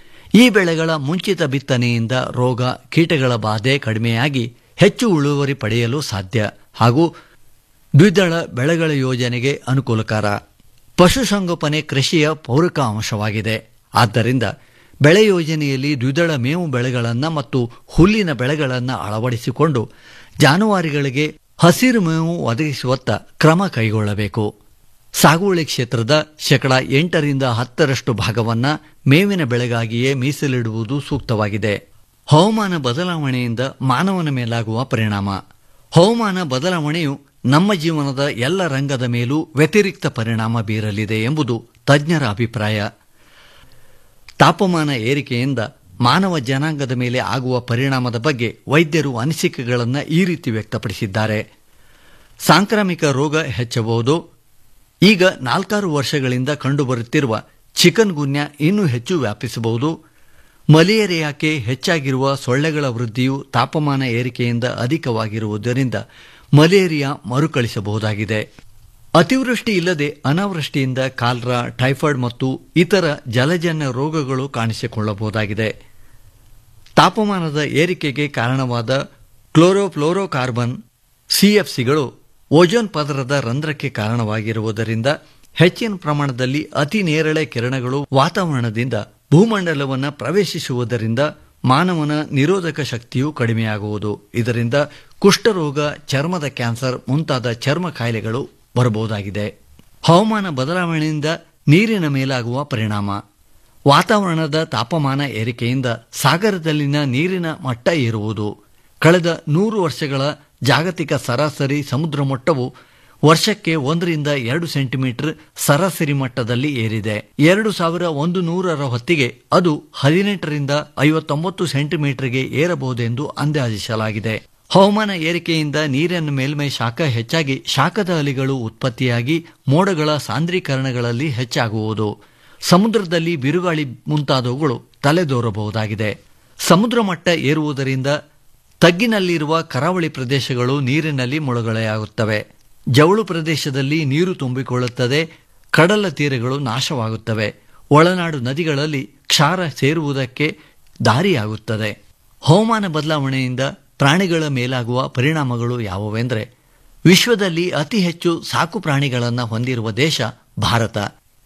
ಈ ಬೆಳೆಗಳ ಮುಂಚಿತ ಬಿತ್ತನೆಯಿಂದ ರೋಗ ಕೀಟಗಳ ಬಾಧೆ ಕಡಿಮೆಯಾಗಿ ಹೆಚ್ಚು ಇಳುವರಿ ಪಡೆಯಲು ಸಾಧ್ಯ ಹಾಗೂ ದ್ವಿದಳ ಬೆಳೆಗಳ ಯೋಜನೆಗೆ ಅನುಕೂಲಕರ ಪಶುಸಂಗೋಪನೆ ಕೃಷಿಯ ಪೌರಕ ಅಂಶವಾಗಿದೆ ಆದ್ದರಿಂದ ಬೆಳೆ ಯೋಜನೆಯಲ್ಲಿ ದ್ವಿದಳ ಮೇವು ಬೆಳೆಗಳನ್ನು ಮತ್ತು ಹುಲ್ಲಿನ ಬೆಳೆಗಳನ್ನು ಅಳವಡಿಸಿಕೊಂಡು ಜಾನುವಾರುಗಳಿಗೆ ಹಸಿರು ಮೇವು ಒದಗಿಸುವತ್ತ ಕ್ರಮ ಕೈಗೊಳ್ಳಬೇಕು ಸಾಗುವಳಿ ಕ್ಷೇತ್ರದ ಶೇಕಡ ಎಂಟರಿಂದ ಹತ್ತರಷ್ಟು ಭಾಗವನ್ನ ಮೇವಿನ ಬೆಳೆಗಾಗಿಯೇ ಮೀಸಲಿಡುವುದು ಸೂಕ್ತವಾಗಿದೆ ಹವಾಮಾನ ಬದಲಾವಣೆಯಿಂದ ಮಾನವನ ಮೇಲಾಗುವ ಪರಿಣಾಮ ಹವಾಮಾನ ಬದಲಾವಣೆಯು ನಮ್ಮ ಜೀವನದ ಎಲ್ಲ ರಂಗದ ಮೇಲೂ ವ್ಯತಿರಿಕ್ತ ಪರಿಣಾಮ ಬೀರಲಿದೆ ಎಂಬುದು ತಜ್ಞರ ಅಭಿಪ್ರಾಯ ತಾಪಮಾನ ಏರಿಕೆಯಿಂದ ಮಾನವ ಜನಾಂಗದ ಮೇಲೆ ಆಗುವ ಪರಿಣಾಮದ ಬಗ್ಗೆ ವೈದ್ಯರು ಅನಿಸಿಕೆಗಳನ್ನು ಈ ರೀತಿ ವ್ಯಕ್ತಪಡಿಸಿದ್ದಾರೆ ಸಾಂಕ್ರಾಮಿಕ ರೋಗ ಹೆಚ್ಚಬಹುದು ಈಗ ನಾಲ್ಕಾರು ವರ್ಷಗಳಿಂದ ಕಂಡುಬರುತ್ತಿರುವ ಚಿಕನ್ ಗುನ್ಯ ಇನ್ನೂ ಹೆಚ್ಚು ವ್ಯಾಪಿಸಬಹುದು ಮಲೇರಿಯಾಕ್ಕೆ ಹೆಚ್ಚಾಗಿರುವ ಸೊಳ್ಳೆಗಳ ವೃದ್ಧಿಯು ತಾಪಮಾನ ಏರಿಕೆಯಿಂದ ಅಧಿಕವಾಗಿರುವುದರಿಂದ ಮಲೇರಿಯಾ ಮರುಕಳಿಸಬಹುದಾಗಿದೆ ಅತಿವೃಷ್ಟಿ ಇಲ್ಲದೆ ಅನಾವೃಷ್ಟಿಯಿಂದ ಕಾಲ್ರಾ ಟೈಫಾಯ್ಡ್ ಮತ್ತು ಇತರ ಜಲಜನ್ಯ ರೋಗಗಳು ಕಾಣಿಸಿಕೊಳ್ಳಬಹುದಾಗಿದೆ ತಾಪಮಾನದ ಏರಿಕೆಗೆ ಕಾರಣವಾದ ಕ್ಲೋರೋಫ್ಲೋರೋಕಾರ್ಬನ್ ಸಿಎಫ್ಸಿಗಳು ಓಜೋನ್ ಪದರದ ರಂಧ್ರಕ್ಕೆ ಕಾರಣವಾಗಿರುವುದರಿಂದ ಹೆಚ್ಚಿನ ಪ್ರಮಾಣದಲ್ಲಿ ಅತಿ ನೇರಳೆ ಕಿರಣಗಳು ವಾತಾವರಣದಿಂದ ಭೂಮಂಡಲವನ್ನು ಪ್ರವೇಶಿಸುವುದರಿಂದ ಮಾನವನ ನಿರೋಧಕ ಶಕ್ತಿಯು ಕಡಿಮೆಯಾಗುವುದು ಇದರಿಂದ ಕುಷ್ಠರೋಗ ಚರ್ಮದ ಕ್ಯಾನ್ಸರ್ ಮುಂತಾದ ಚರ್ಮ ಕಾಯಿಲೆಗಳು ಬರಬಹುದಾಗಿದೆ ಹವಾಮಾನ ಬದಲಾವಣೆಯಿಂದ ನೀರಿನ ಮೇಲಾಗುವ ಪರಿಣಾಮ ವಾತಾವರಣದ ತಾಪಮಾನ ಏರಿಕೆಯಿಂದ ಸಾಗರದಲ್ಲಿನ ನೀರಿನ ಮಟ್ಟ ಏರುವುದು ಕಳೆದ ನೂರು ವರ್ಷಗಳ ಜಾಗತಿಕ ಸರಾಸರಿ ಸಮುದ್ರ ಮಟ್ಟವು ವರ್ಷಕ್ಕೆ ಒಂದರಿಂದ ಎರಡು ಸೆಂಟಿಮೀಟರ್ ಸರಾಸರಿ ಮಟ್ಟದಲ್ಲಿ ಏರಿದೆ ಎರಡು ಸಾವಿರ ಒಂದು ನೂರರ ಹೊತ್ತಿಗೆ ಅದು ಹದಿನೆಂಟರಿಂದ ಐವತ್ತೊಂಬತ್ತು ಸೆಂಟಿಮೀಟರ್ಗೆ ಏರಬಹುದೆಂದು ಅಂದಾಜಿಸಲಾಗಿದೆ ಹವಾಮಾನ ಏರಿಕೆಯಿಂದ ನೀರಿನ ಮೇಲ್ಮೈ ಶಾಖ ಹೆಚ್ಚಾಗಿ ಶಾಖದ ಅಲೆಗಳು ಉತ್ಪತ್ತಿಯಾಗಿ ಮೋಡಗಳ ಸಾಂದ್ರೀಕರಣಗಳಲ್ಲಿ ಹೆಚ್ಚಾಗುವುದು ಸಮುದ್ರದಲ್ಲಿ ಬಿರುಗಾಳಿ ಮುಂತಾದವುಗಳು ತಲೆದೋರಬಹುದಾಗಿದೆ ಸಮುದ್ರ ಮಟ್ಟ ಏರುವುದರಿಂದ ತಗ್ಗಿನಲ್ಲಿರುವ ಕರಾವಳಿ ಪ್ರದೇಶಗಳು ನೀರಿನಲ್ಲಿ ಮುಳುಗಡೆಯಾಗುತ್ತವೆ ಜವಳು ಪ್ರದೇಶದಲ್ಲಿ ನೀರು ತುಂಬಿಕೊಳ್ಳುತ್ತದೆ ಕಡಲ ತೀರಗಳು ನಾಶವಾಗುತ್ತವೆ ಒಳನಾಡು ನದಿಗಳಲ್ಲಿ ಕ್ಷಾರ ಸೇರುವುದಕ್ಕೆ ದಾರಿಯಾಗುತ್ತದೆ ಹವಾಮಾನ ಬದಲಾವಣೆಯಿಂದ ಪ್ರಾಣಿಗಳ ಮೇಲಾಗುವ ಪರಿಣಾಮಗಳು ಯಾವುವೆಂದರೆ ವಿಶ್ವದಲ್ಲಿ ಅತಿ ಹೆಚ್ಚು ಸಾಕು ಪ್ರಾಣಿಗಳನ್ನು ಹೊಂದಿರುವ ದೇಶ ಭಾರತ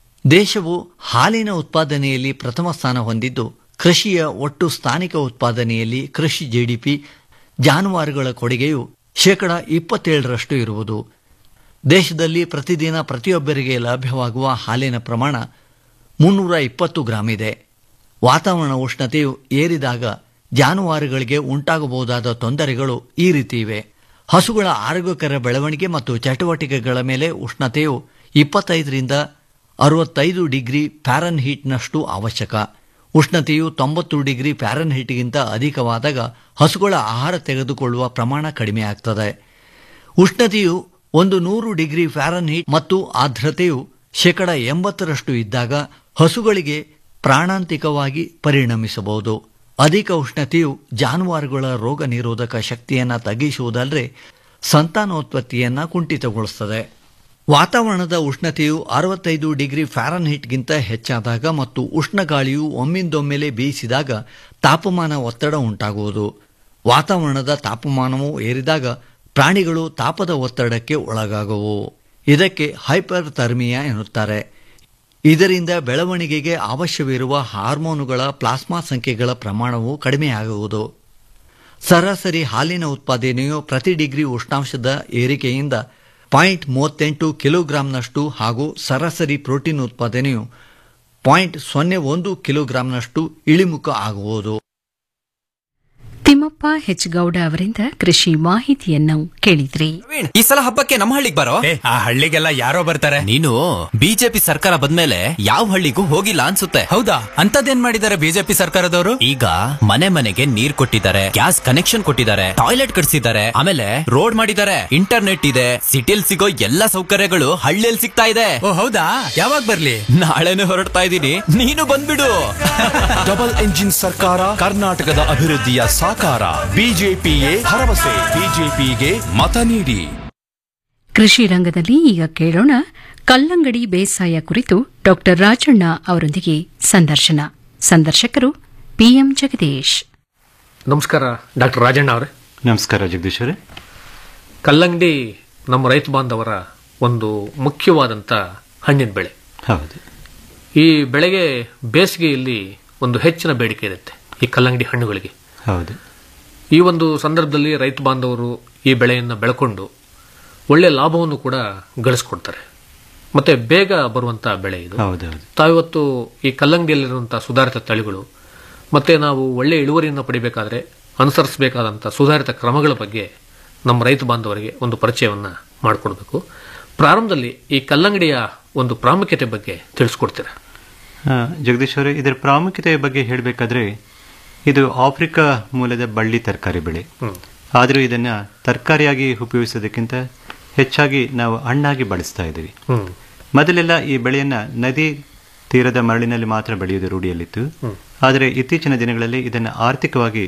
ದೇಶವು ಹಾಲಿನ ಉತ್ಪಾದನೆಯಲ್ಲಿ ಪ್ರಥಮ ಸ್ಥಾನ ಹೊಂದಿದ್ದು ಕೃಷಿಯ ಒಟ್ಟು ಸ್ಥಾನಿಕ ಉತ್ಪಾದನೆಯಲ್ಲಿ ಕೃಷಿ ಜಿಡಿಪಿ ಜಾನುವಾರುಗಳ ಕೊಡುಗೆಯು ಶೇಕಡ ಇಪ್ಪತ್ತೇಳರಷ್ಟು ಇರುವುದು ದೇಶದಲ್ಲಿ ಪ್ರತಿದಿನ ಪ್ರತಿಯೊಬ್ಬರಿಗೆ ಲಭ್ಯವಾಗುವ ಹಾಲಿನ ಪ್ರಮಾಣ ಮುನ್ನೂರ ಇಪ್ಪತ್ತು ಗ್ರಾಂ ಇದೆ ವಾತಾವರಣ ಉಷ್ಣತೆಯು ಏರಿದಾಗ ಜಾನುವಾರುಗಳಿಗೆ ಉಂಟಾಗಬಹುದಾದ ತೊಂದರೆಗಳು ಈ ರೀತಿ ಇವೆ ಹಸುಗಳ ಆರೋಗ್ಯಕರ ಬೆಳವಣಿಗೆ ಮತ್ತು ಚಟುವಟಿಕೆಗಳ ಮೇಲೆ ಉಷ್ಣತೆಯು ಇಪ್ಪತ್ತೈದರಿಂದ ಅರವತ್ತೈದು ಡಿಗ್ರಿ ಫ್ಯಾರನ್ ಹೀಟ್ನಷ್ಟು ಅವಶ್ಯಕ ಉಷ್ಣತೆಯು ತೊಂಬತ್ತು ಡಿಗ್ರಿ ಫ್ಯಾರನ್ ಹೀಟ್ಗಿಂತ ಅಧಿಕವಾದಾಗ ಹಸುಗಳ ಆಹಾರ ತೆಗೆದುಕೊಳ್ಳುವ ಪ್ರಮಾಣ ಕಡಿಮೆಯಾಗ್ತದೆ ಉಷ್ಣತೆಯು ಒಂದು ನೂರು ಡಿಗ್ರಿ ಫ್ಯಾರನ್ ಹೀಟ್ ಮತ್ತು ಆರ್ದ್ರತೆಯು ಶೇಕಡ ಎಂಬತ್ತರಷ್ಟು ಇದ್ದಾಗ ಹಸುಗಳಿಗೆ ಪ್ರಾಣಾಂತಿಕವಾಗಿ ಪರಿಣಮಿಸಬಹುದು ಅಧಿಕ ಉಷ್ಣತೆಯು ಜಾನುವಾರುಗಳ ರೋಗ ನಿರೋಧಕ ಶಕ್ತಿಯನ್ನು ತಗ್ಗಿಸುವುದಲ್ಲದೆ ಸಂತಾನೋತ್ಪತ್ತಿಯನ್ನು ಕುಂಠಿತಗೊಳಿಸುತ್ತದೆ ವಾತಾವರಣದ ಉಷ್ಣತೆಯು ಅರವತ್ತೈದು ಡಿಗ್ರಿ ಫ್ಯಾರನ್ ಹೀಟ್ಗಿಂತ ಹೆಚ್ಚಾದಾಗ ಮತ್ತು ಉಷ್ಣಗಾಳಿಯು ಒಮ್ಮಿಂದೊಮ್ಮೆಲೆ ಬೀಸಿದಾಗ ತಾಪಮಾನ ಒತ್ತಡ ಉಂಟಾಗುವುದು ವಾತಾವರಣದ ತಾಪಮಾನವು ಏರಿದಾಗ ಪ್ರಾಣಿಗಳು ತಾಪದ ಒತ್ತಡಕ್ಕೆ ಒಳಗಾಗುವು ಇದಕ್ಕೆ ಹೈಪರ್ ಥರ್ಮಿಯಾ ಎನ್ನುತ್ತಾರೆ ಇದರಿಂದ ಬೆಳವಣಿಗೆಗೆ ಅವಶ್ಯವಿರುವ ಹಾರ್ಮೋನುಗಳ ಪ್ಲಾಸ್ಮಾ ಸಂಖ್ಯೆಗಳ ಪ್ರಮಾಣವು ಕಡಿಮೆಯಾಗುವುದು ಸರಾಸರಿ ಹಾಲಿನ ಉತ್ಪಾದನೆಯು ಪ್ರತಿ ಡಿಗ್ರಿ ಉಷ್ಣಾಂಶದ ಏರಿಕೆಯಿಂದ ಪಾಯಿಂಟ್ ಮೂವತ್ತೆಂಟು ಕಿಲೋಗ್ರಾಂನಷ್ಟು ಹಾಗೂ ಸರಾಸರಿ ಪ್ರೋಟೀನ್ ಉತ್ಪಾದನೆಯು ಪಾಯಿಂಟ್ ಸೊನ್ನೆ ಒಂದು ಕಿಲೋಗ್ರಾಂನಷ್ಟು ಇಳಿಮುಖ ಆಗುವುದು ತಿಮ್ಮಪ್ಪ ಹೆಚ್ಗೌಡ ಅವರಿಂದ ಕೃಷಿ ಮಾಹಿತಿಯನ್ನು ಕೇಳಿದ್ರಿ ಈ ಸಲ ಹಬ್ಬಕ್ಕೆ ನಮ್ಮ ಹಳ್ಳಿಗೆ ಬರೋ ಆ ಹಳ್ಳಿಗೆಲ್ಲ ಯಾರೋ ಬರ್ತಾರೆ ನೀನು ಬಿಜೆಪಿ ಸರ್ಕಾರ ಬಂದ್ಮೇಲೆ ಯಾವ ಹಳ್ಳಿಗೂ ಹೋಗಿಲ್ಲ ಅನ್ಸುತ್ತೆ ಹೌದಾ ಅಂತದೇನ್ ಮಾಡಿದ್ದಾರೆ ಬಿಜೆಪಿ ಸರ್ಕಾರದವರು ಈಗ ಮನೆ ಮನೆಗೆ ನೀರ್ ಕೊಟ್ಟಿದ್ದಾರೆ ಗ್ಯಾಸ್ ಕನೆಕ್ಷನ್ ಕೊಟ್ಟಿದ್ದಾರೆ ಟಾಯ್ಲೆಟ್ ಕಟ್ಸಿದ್ದಾರೆ ಆಮೇಲೆ ರೋಡ್ ಮಾಡಿದ್ದಾರೆ ಇಂಟರ್ನೆಟ್ ಇದೆ ಸಿಟಿಲ್ ಸಿಗೋ ಎಲ್ಲಾ ಸೌಕರ್ಯಗಳು ಹಳ್ಳಿಯಲ್ಲಿ ಸಿಗ್ತಾ ಇದೆ ಓ ಹೌದಾ ಯಾವಾಗ ಬರ್ಲಿ ನಾಳೆನೆ ಹೊರಡ್ತಾ ಇದ್ದೀನಿ ನೀನು ಬಂದ್ಬಿಡು ಡಬಲ್ ಎಂಜಿನ್ ಸರ್ಕಾರ ಕರ್ನಾಟಕದ ಅಭಿವೃದ್ಧಿಯ ಸಾಕಾರ ಬಿಜೆಪಿಯೇ ಭರವಸೆ ಬಿಜೆಪಿಗೆ ಮತ ನೀಡಿ ಕೃಷಿ ರಂಗದಲ್ಲಿ ಈಗ ಕೇಳೋಣ ಕಲ್ಲಂಗಡಿ ಬೇಸಾಯ ಕುರಿತು ಡಾಕ್ಟರ್ ರಾಜಣ್ಣ ಅವರೊಂದಿಗೆ ಸಂದರ್ಶನ ಸಂದರ್ಶಕರು ಪಿಎಂ ಜಗದೀಶ್ ನಮಸ್ಕಾರ ಡಾಕ್ಟರ್ ರಾಜಣ್ಣ ಅವರೇ ನಮಸ್ಕಾರ ಜಗದೀಶ್ ಅವರೇ ಕಲ್ಲಂಗಡಿ ನಮ್ಮ ರೈತ ಬಾಂಧವರ ಒಂದು ಮುಖ್ಯವಾದಂಥ ಹಣ್ಣಿನ ಬೆಳೆ ಹೌದು ಈ ಬೆಳೆಗೆ ಬೇಸಿಗೆಯಲ್ಲಿ ಒಂದು ಹೆಚ್ಚಿನ ಬೇಡಿಕೆ ಇರುತ್ತೆ ಈ ಕಲ್ಲಂಗಡಿ ಹಣ್ಣುಗಳಿಗೆ ಹೌದು ಈ ಒಂದು ಸಂದರ್ಭದಲ್ಲಿ ರೈತ ಬಾಂಧವರು ಈ ಬೆಳೆಯನ್ನು ಬೆಳ್ಕೊಂಡು ಒಳ್ಳೆಯ ಲಾಭವನ್ನು ಕೂಡ ಗಳಿಸ್ಕೊಡ್ತಾರೆ ಮತ್ತೆ ಬೇಗ ಬರುವಂತಹ ಬೆಳೆ ಇದು ಹೌದೌದು ತಾವಿವತ್ತು ಈ ಕಲ್ಲಂಗಡಿಯಲ್ಲಿರುವಂತಹ ಸುಧಾರಿತ ತಳಿಗಳು ಮತ್ತೆ ನಾವು ಒಳ್ಳೆಯ ಇಳುವರಿಯನ್ನು ಪಡಿಬೇಕಾದ್ರೆ ಅನುಸರಿಸಬೇಕಾದಂಥ ಸುಧಾರಿತ ಕ್ರಮಗಳ ಬಗ್ಗೆ ನಮ್ಮ ರೈತ ಬಾಂಧವರಿಗೆ ಒಂದು ಪರಿಚಯವನ್ನ ಮಾಡಿಕೊಡ್ಬೇಕು ಪ್ರಾರಂಭದಲ್ಲಿ ಈ ಕಲ್ಲಂಗಡಿಯ ಒಂದು ಪ್ರಾಮುಖ್ಯತೆ ಬಗ್ಗೆ ತಿಳಿಸ್ಕೊಡ್ತೀರಾ ಆ, ಜಗದೀಶ್ ಅವರೇ ಇದರ ಪ್ರಾಮುಖ್ಯತೆಯ ಬಗ್ಗೆ ಹೇಳಬೇಕಾದ್ರೆ ಇದು ಆಫ್ರಿಕಾ ಮೂಲದ ಬಳ್ಳಿ ತರಕಾರಿ ಬೆಳೆ ಆದರೂ ಇದನ್ನ ತರಕಾರಿಯಾಗಿ ಉಪಯೋಗಿಸೋದಕ್ಕಿಂತ ಹೆಚ್ಚಾಗಿ ನಾವು ಹಣ್ಣಾಗಿ ಬಳಸ್ತಾ ಇದ್ದೀವಿ ಮೊದಲೆಲ್ಲ ಈ ಬೆಳೆಯನ್ನ ನದಿ ತೀರದ ಮರಳಿನಲ್ಲಿ ಮಾತ್ರ ಬೆಳೆಯುವುದು ರೂಢಿಯಲ್ಲಿತ್ತು ಆದರೆ ಇತ್ತೀಚಿನ ದಿನಗಳಲ್ಲಿ ಇದನ್ನು ಆರ್ಥಿಕವಾಗಿ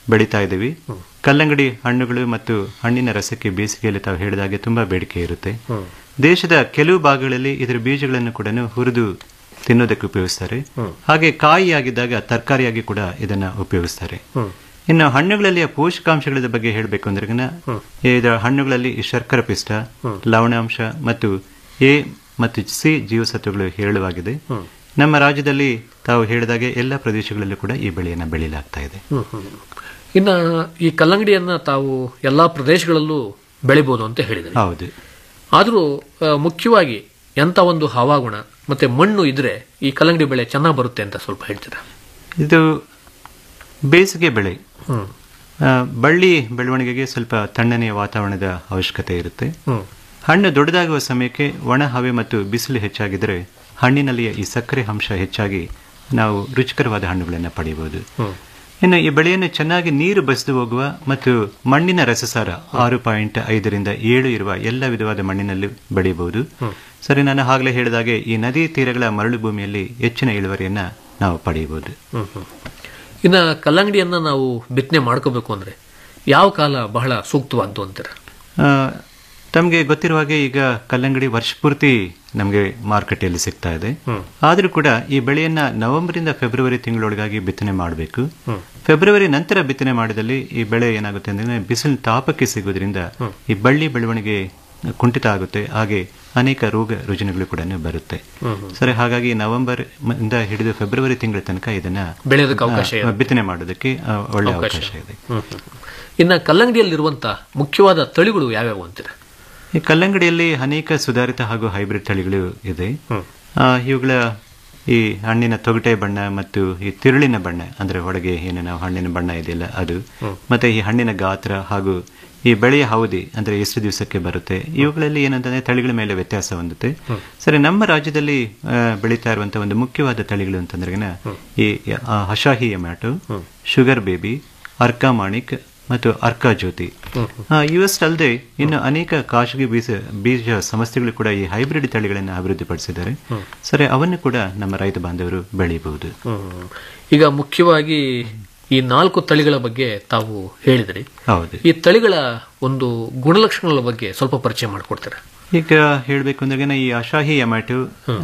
ಬೆಳೀತಾ ಇದ್ದೀವಿ ಕಲ್ಲಂಗಡಿ ಹಣ್ಣುಗಳು ಮತ್ತು ಹಣ್ಣಿನ ರಸಕ್ಕೆ ಬೇಸಿಗೆಯಲ್ಲಿ ತಾವು ಹೇಳಿದಾಗೆ ತುಂಬಾ ಬೇಡಿಕೆ ಇರುತ್ತೆ ದೇಶದ ಕೆಲವು ಭಾಗಗಳಲ್ಲಿ ಇದರ ಬೀಜಗಳನ್ನು ಕೂಡ ಹುರಿದು ತಿನ್ನೋದಕ್ಕೆ ಉಪಯೋಗಿಸ್ತಾರೆ ಹಾಗೆ ಕಾಯಿಯಾಗಿದ್ದಾಗ ತರಕಾರಿಯಾಗಿ ಕೂಡ ಇದನ್ನ ಉಪಯೋಗಿಸ್ತಾರೆ ಇನ್ನು ಹಣ್ಣುಗಳಲ್ಲಿ ಪೋಷಕಾಂಶಗಳ ಬಗ್ಗೆ ಹೇಳಬೇಕು ಅಂದ್ರೆ ಇದರ ಹಣ್ಣುಗಳಲ್ಲಿ ಈ ಶರ್ಕರ ಪಿಷ್ಟ ಲವಣಾಂಶ ಮತ್ತು ಎ ಮತ್ತು ಸಿ ಜೀವಸತ್ವಗಳು ಹೇರಳವಾಗಿದೆ ನಮ್ಮ ರಾಜ್ಯದಲ್ಲಿ ತಾವು ಹೇಳಿದಾಗೆ ಎಲ್ಲ ಪ್ರದೇಶಗಳಲ್ಲೂ ಕೂಡ ಈ ಬೆಳೆಯನ್ನು ಬೆಳೆಯಲಾಗ್ತಾ ಇದೆ ಇನ್ನು ಈ ಕಲ್ಲಂಗಡಿಯನ್ನ ತಾವು ಎಲ್ಲಾ ಪ್ರದೇಶಗಳಲ್ಲೂ ಬೆಳಿಬಹುದು ಅಂತ ಹೇಳಿದರೆ ಹೌದು ಆದರೂ ಆ, ಮುಖ್ಯವಾಗಿ ಎಂತ ಒಂದು ಹವಾಗುಣ ಮತ್ತೆ ಮಣ್ಣು ಇದ್ರೆ ಈ ಕಲ್ಲಂಗಡಿ ಬೆಳೆ ಚೆನ್ನಾಗಿ ಬರುತ್ತೆ ಅಂತ ಸ್ವಲ್ಪ ಹೇಳ್ತೀರಾ ಇದು ಬೇಸಿಗೆ ಬೆಳೆ ಆ, ಬಳ್ಳಿ ಬೆಳವಣಿಗೆಗೆ ಸ್ವಲ್ಪ ತಣ್ಣನೆಯ ವಾತಾವರಣದ ಅವಶ್ಯಕತೆ ಇರುತ್ತೆ ಹಣ್ಣು ದೊಡ್ಡದಾಗುವ ಸಮಯಕ್ಕೆ ಒಣ ಹವೆ ಮತ್ತು ಬಿಸಿಲು ಹೆಚ್ಚಾಗಿದ್ರೆ ಹಣ್ಣಿನಲ್ಲಿಯ ಈ ಸಕ್ಕರೆ ಅಂಶ ಹೆಚ್ಚಾಗಿ ನಾವು ರುಚಿಕರವಾದ ಹಣ್ಣುಗಳನ್ನು ಪಡೆಯಬಹುದು ಇನ್ನು ಈ ಬೆಳೆಯನ್ನು ಚೆನ್ನಾಗಿ ನೀರು ಬಸಿದು ಹೋಗುವ ಮತ್ತು ಮಣ್ಣಿನ ರಸಸಾರ ಆರು ಪಾಯಿಂಟ್ ಐದರಿಂದ ಏಳು ಇರುವ ಎಲ್ಲ ವಿಧವಾದ ಮಣ್ಣಿನಲ್ಲಿ ಬೆಳೆಯಬಹುದು ಸರಿ ನಾನು ಆಗಲೇ ಹೇಳಿದಾಗೆ ಈ ನದಿ ತೀರಗಳ ಮರಳು ಭೂಮಿಯಲ್ಲಿ ಹೆಚ್ಚಿನ ಇಳುವರಿಯನ್ನ ನಾವು ಪಡೆಯಬಹುದು ಇನ್ನು ಕಲ್ಲಂಗಡಿಯನ್ನ ನಾವು ಬಿತ್ತನೆ ಮಾಡ್ಕೋಬೇಕು ಅಂದ್ರೆ ಯಾವ ಕಾಲ ಬಹಳ ಸೂಕ್ತವಾದ್ದು ಅಂತೀರ ಆ, ತಮಗೆ ಗೊತ್ತಿರುವ ಹಾಗೆ ಈಗ ಕಲ್ಲಂಗಡಿ ವರ್ಷ ಪೂರ್ತಿ ನಮಗೆ ಮಾರುಕಟ್ಟೆಯಲ್ಲಿ ಸಿಗ್ತಾ ಇದೆ ಆದರೂ ಕೂಡ ಈ ಬೆಳೆಯನ್ನ ನವೆಂಬರಿಂದ ಫೆಬ್ರವರಿ ತಿಂಗಳೊಳಗಾಗಿ ಬಿತ್ತನೆ ಮಾಡಬೇಕು ಫೆಬ್ರವರಿ ನಂತರ ಬಿತ್ತನೆ ಮಾಡಿದಲ್ಲಿ ಈ ಬೆಳೆ ಏನಾಗುತ್ತೆ ಅಂದ್ರೆ ಬಿಸಿಲಿನ ತಾಪಕ್ಕೆ ಸಿಗೋದ್ರಿಂದ ಈ ಬಳ್ಳಿ ಬೆಳವಣಿಗೆ ಕುಂಠಿತ ಆಗುತ್ತೆ ಹಾಗೆ ಅನೇಕ ರೋಗ ರುಜಿನಗಳು ಕೂಡ ಬರುತ್ತೆ ಸರಿ ಹಾಗಾಗಿ ನವೆಂಬರ್ ಮ- ಇಂದ ಹಿಡಿದು ಫೆಬ್ರವರಿ ತಿಂಗಳ ತನಕ ಇದನ್ನ ಬೆಳೆಯೋದಕ್ಕೆ ಅವಕಾಶ ಆ, ಇದೆ. ಬಿತ್ತನೆ ಮಾಡೋದಕ್ಕೆ ಆ, ಒಳ್ಳೆ ಅವಕಾಶ. ಅವಕಾಶ ಇದೆ ಹ್ಮ್, ಹ್ಮ್. ಇನ್ನು ಕಲ್ಲಂಗಡಿಯಲ್ಲಿರುವಂತ ಮುಖ್ಯವಾದ ತಳಿಗಳು ಯಾವ್ಯಾವು ಅಂತೀರ ಈ ಕಲ್ಲಂಗಡಿಯಲ್ಲಿ ಅನೇಕ ಸುಧಾರಿತ ಹಾಗೂ ಹೈಬ್ರಿಡ್ ತಳಿಗಳು ಇದೆ ಆ, ಇವುಗಳ ಈ ಹಣ್ಣಿನ ತೊಗಟೆ ಬಣ್ಣ ಮತ್ತು ಈ ತಿರುಳಿನ ಬಣ್ಣ ಅಂದ್ರೆ ಒಳಗೆ ಏನು ನಾವು ಹಣ್ಣಿನ ಬಣ್ಣ ಇದೆಯಲ್ಲ ಅದು ಮತ್ತೆ ಈ ಹಣ್ಣಿನ ಗಾತ್ರ ಹಾಗೂ ಈ ಬೆಳೆಯ ಅವಧಿ ಅಂದ್ರೆ ಎಷ್ಟು ದಿವಸಕ್ಕೆ ಬರುತ್ತೆ ಇವುಗಳಲ್ಲಿ ಏನಂತಂದ್ರೆ ತಳಿಗಳ ಮೇಲೆ ವ್ಯತ್ಯಾಸ ಹೊಂದುತ್ತೆ ಸರಿ ನಮ್ಮ ರಾಜ್ಯದಲ್ಲಿ ಆ, ಬೆಳೀತಾ ಇರುವಂತಹ ಒಂದು ಮುಖ್ಯವಾದ ತಳಿಗಳು ಅಂತಂದ್ರೆ ಈ ಆ, ಹಶಾಹಿ ಎಮ್ಯಾಟೋ ಶುಗರ್ ಬೇಬಿ ಅರ್ಕಾ ಮಾಣಿಕ್ ಮತ್ತು ಅರ್ಕಾ ಜ್ಯೋತಿ ಇವಷ್ಟು ಅಲ್ಲದೆ ಇನ್ನು ಅನೇಕ ಖಾಸಗಿ ಬೀಜ ಬೀಜ ಸಂಸ್ಥೆಗಳು ಕೂಡ ಈ ಹೈಬ್ರಿಡ್ ತಳಿಗಳನ್ನು ಅಭಿವೃದ್ಧಿಪಡಿಸಿದ್ದಾರೆ ಸರಿ ಅವನ್ನು ಕೂಡ ನಮ್ಮ ರೈತ ಬಾಂಧವರು ಬೆಳೆಯಬಹುದು ಹ್ಮ್. ಈಗ ಮುಖ್ಯವಾಗಿ ಈ ನಾಲ್ಕು ತಳಿಗಳ ಬಗ್ಗೆ ತಾವು ಹೇಳಿದ್ರಿ ಹೌದು ಈ ತಳಿಗಳ ಒಂದು ಗುಣಲಕ್ಷಣಗಳ ಬಗ್ಗೆ ಸ್ವಲ್ಪ ಪರಿಚಯ ಮಾಡಿಕೊಡ್ತೀರಾ ಈಗ ಹೇಳಬೇಕು ಅಂದ್ರೆ ಈ ಅಶಾಹಿ ಯಮಾಟು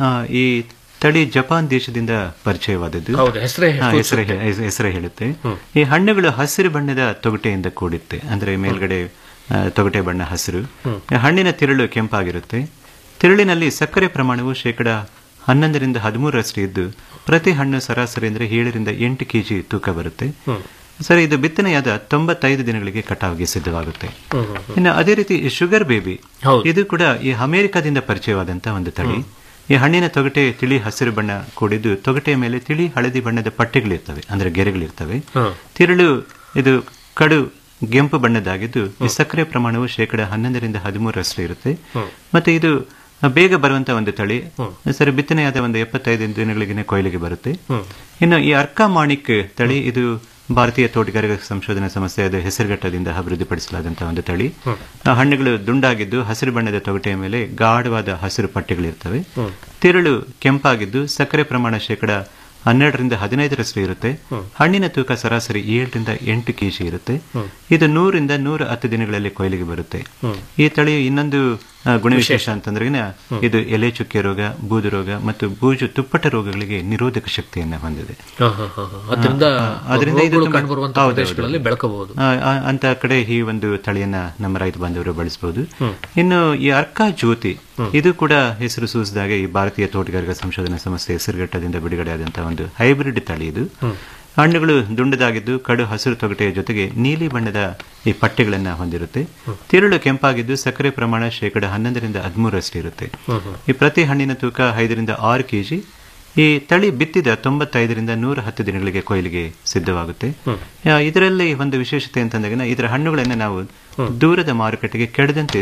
ಈ ತಳಿ ಜಪಾನ್ ದೇಶದಿಂದ ಪರಿಚಯವಾದದ್ದು ಹೌದು, ಹೆಸರೇ ಹಾ, ಹೆಸರೇ ಸೂಚಿಸುತ್ತೆ. ಹೆ- ಹೆಸರೇ ಹೇಳುತ್ತೆ ಈ ಹಣ್ಣುಗಳು ಹಸಿರು ಬಣ್ಣದ ತೊಗಟೆಯಿಂದ ಕೂಡುತ್ತೆ ಅಂದ್ರೆ ಮೇಲ್ಗಡೆ ಆ, ತೊಗಟೆ ಬಣ್ಣ ಹಸಿರು ಹಣ್ಣಿನ ತಿರುಳು ಕೆಂಪಾಗಿರುತ್ತೆ ತಿರುಳಿನಲ್ಲಿ ಸಕ್ಕರೆ ಪ್ರಮಾಣವು ಶೇಕಡ ಹನ್ನೊಂದರಿಂದ ಹದಿಮೂರರಷ್ಟು ಇದ್ದು ಪ್ರತಿ ಹಣ್ಣು ಸರಾಸರಿ ಅಂದ್ರೆ ಏಳರಿಂದ ಎಂಟು ಕೆಜಿ ತೂಕ ಬರುತ್ತೆ ಸರಿ ಇದು ಬಿತ್ತನೆಯಾದ ತೊಂಬತ್ತೈದು ದಿನಗಳಿಗೆ ಕಟಾವಿಗೆ ಸಿದ್ಧವಾಗುತ್ತೆ ಇನ್ನು ಅದೇ ರೀತಿ ಈ ಶುಗರ್ ಬೇಬಿ ಇದು ಕೂಡ ಈ ಅಮೆರಿಕದಿಂದ ಪರಿಚಯವಾದಂತಹ ಒಂದು ತಳಿ ಈ ಹಣ್ಣಿನ ತೊಗಟೆ ತಿಳಿ ಹಸಿರು ಬಣ್ಣ ಕೂಡಿದ್ದು ತೊಗಟೆಯ ಮೇಲೆ ತಿಳಿ ಹಳದಿ ಬಣ್ಣದ ಪಟ್ಟೆಗಳಿರ್ತವೆ ಅಂದ್ರೆ ಗೆರೆಗಳಿರ್ತವೆ ತಿರುಳು ಇದು ಕಡು ಕೆಂಪು ಬಣ್ಣದ್ದಾಗಿದ್ದು ಈ ಸಕ್ಕರೆ ಪ್ರಮಾಣವು ಶೇಕಡ ಹನ್ನೊಂದರಿಂದ ಹದಿಮೂರರಷ್ಟು ಇರುತ್ತೆ ಮತ್ತೆ ಇದು ಬೇಗ ಬರುವಂತ ಒಂದು ತಳಿ ಸರಿ ಬಿತ್ತನೆಯಾದ ಒಂದು ಎಪ್ಪತ್ತೈದು ದಿನಗಳಿಗೆ ಕೊಯ್ಲಿಗೆ ಬರುತ್ತೆ ಇನ್ನು ಈ ಅರ್ಕಾ ಮಾಣಿಕ್ ತಳಿ ಇದು ಭಾರತೀಯ ತೋಟಗಾರಿಕಾ ಸಂಶೋಧನಾ ಸಂಸ್ಥೆಯಾದ ಹೆಸರುಘಟ್ಟದಿಂದ ಅಭಿವೃದ್ಧಿಪಡಿಸಲಾದಂತಹ ಒಂದು ತಳಿ ಆ ಹಣ್ಣುಗಳು ದುಂಡಾಗಿದ್ದು ಹಸಿರು ಬಣ್ಣದ ತೊಗಟೆಯ ಮೇಲೆ ಗಾಢವಾದ ಹಸಿರು ಪಟ್ಟೆಗಳಿರ್ತವೆ ತಿರುಳು ಕೆಂಪಾಗಿದ್ದು ಸಕ್ಕರೆ ಪ್ರಮಾಣ ಶೇಕಡ ಹನ್ನೆರಡರಿಂದ ಹದಿನೈದರಷ್ಟು ಇರುತ್ತೆ ಹಣ್ಣಿನ ತೂಕ ಸರಾಸರಿ ಏಳರಿಂದ ಎಂಟು ಕೆಜಿ ಇರುತ್ತೆ ಇದು ನೂರಿಂದ ನೂರ ಹತ್ತು ದಿನಗಳಲ್ಲಿ ಕೊಯ್ಲಿಗೆ ಬರುತ್ತೆ ಈ ತಳಿ ಇನ್ನೊಂದು ಆ, ಗುಣವಿಶೇಷ ಅಂತಂದ್ರೆ ಇದು ಎಲೆ ಚುಕ್ಕೆ ರೋಗ ಬೂದು ರೋಗ ಮತ್ತು ಬೂಜು ತುಪ್ಪಟ ರೋಗಗಳಿಗೆ ನಿರೋಧಕ ಶಕ್ತಿಯನ್ನ ಹೊಂದಿದೆ ಹಾ, ಹಾ, ಹಾ, ಹಾ. ಅದರಿಂದ ಆ, ಅದರಿಂದ ಇದು ರೋಗಗಳು ತುಂಬಾ- ಕಂಡುಬರುವಂತ ಹೌದು, ಹೌದು. ಪ್ರದೇಶಗಳಲ್ಲಿ ಬೆಳಕಬಹುದು ಆ, ಆ, ಅಂತ ಕಡೆ ಈ ಒಂದು ತಳಿಯನ್ನ ನಮ್ಮ ರೈತ ಬಾಂಧವರು ಬಳಸಬಹುದು ಇನ್ನು ಈ ಅರ್ಕಾ ಜ್ಯೋತಿ ಇದು ಕೂಡ ಹೆಸರು ಸೂಸಿದಾಗೆ ಈ ಭಾರತೀಯ ತೋಟಗಾರಿಕಾ ಸಂಶೋಧನಾ ಸಂಸ್ಥೆ ಹೆಸರುಘಟ್ಟದಿಂದ ಬಿಡುಗಡೆಯಾದಂತಹ ಒಂದು ಹೈಬ್ರಿಡ್ ತಳಿ ಇದು ಹಣ್ಣುಗಳು ದುಂಡದಾಗಿದ್ದು ಕಡು ಹಸಿರು ತೊಗಟೆಯ ಜೊತೆಗೆ ನೀಲಿ ಬಣ್ಣದ ಈ ಪಟ್ಟೆಗಳನ್ನ ಹೊಂದಿರುತ್ತೆ ತಿರುಳು ಕೆಂಪಾಗಿದ್ದು ಸಕ್ಕರೆ ಪ್ರಮಾಣ ಶೇಕಡ ಹನ್ನೊಂದರಿಂದ ಹದಿಮೂರರಷ್ಟು ಇರುತ್ತೆ ಈ ಪ್ರತಿ ಹಣ್ಣಿನ ತೂಕ ಐದರಿಂದ ಆರು ಕೆಜಿ ಈ ತಳಿ ಬಿತ್ತಿದ ತೊಂಬತ್ತೈದರಿಂದ ನೂರ ಹತ್ತು ದಿನಗಳಿಗೆ ಕೊಯ್ಲಿಗೆ ಸಿದ್ಧವಾಗುತ್ತೆ ಆ, ಇದರಲ್ಲಿ ಒಂದು ವಿಶೇಷತೆ ಅಂತಂದಾಗ ಇದರ ಹಣ್ಣುಗಳನ್ನು ನಾವು ದೂರದ ಮಾರುಕಟ್ಟೆಗೆ ಕೆಡದಂತೆ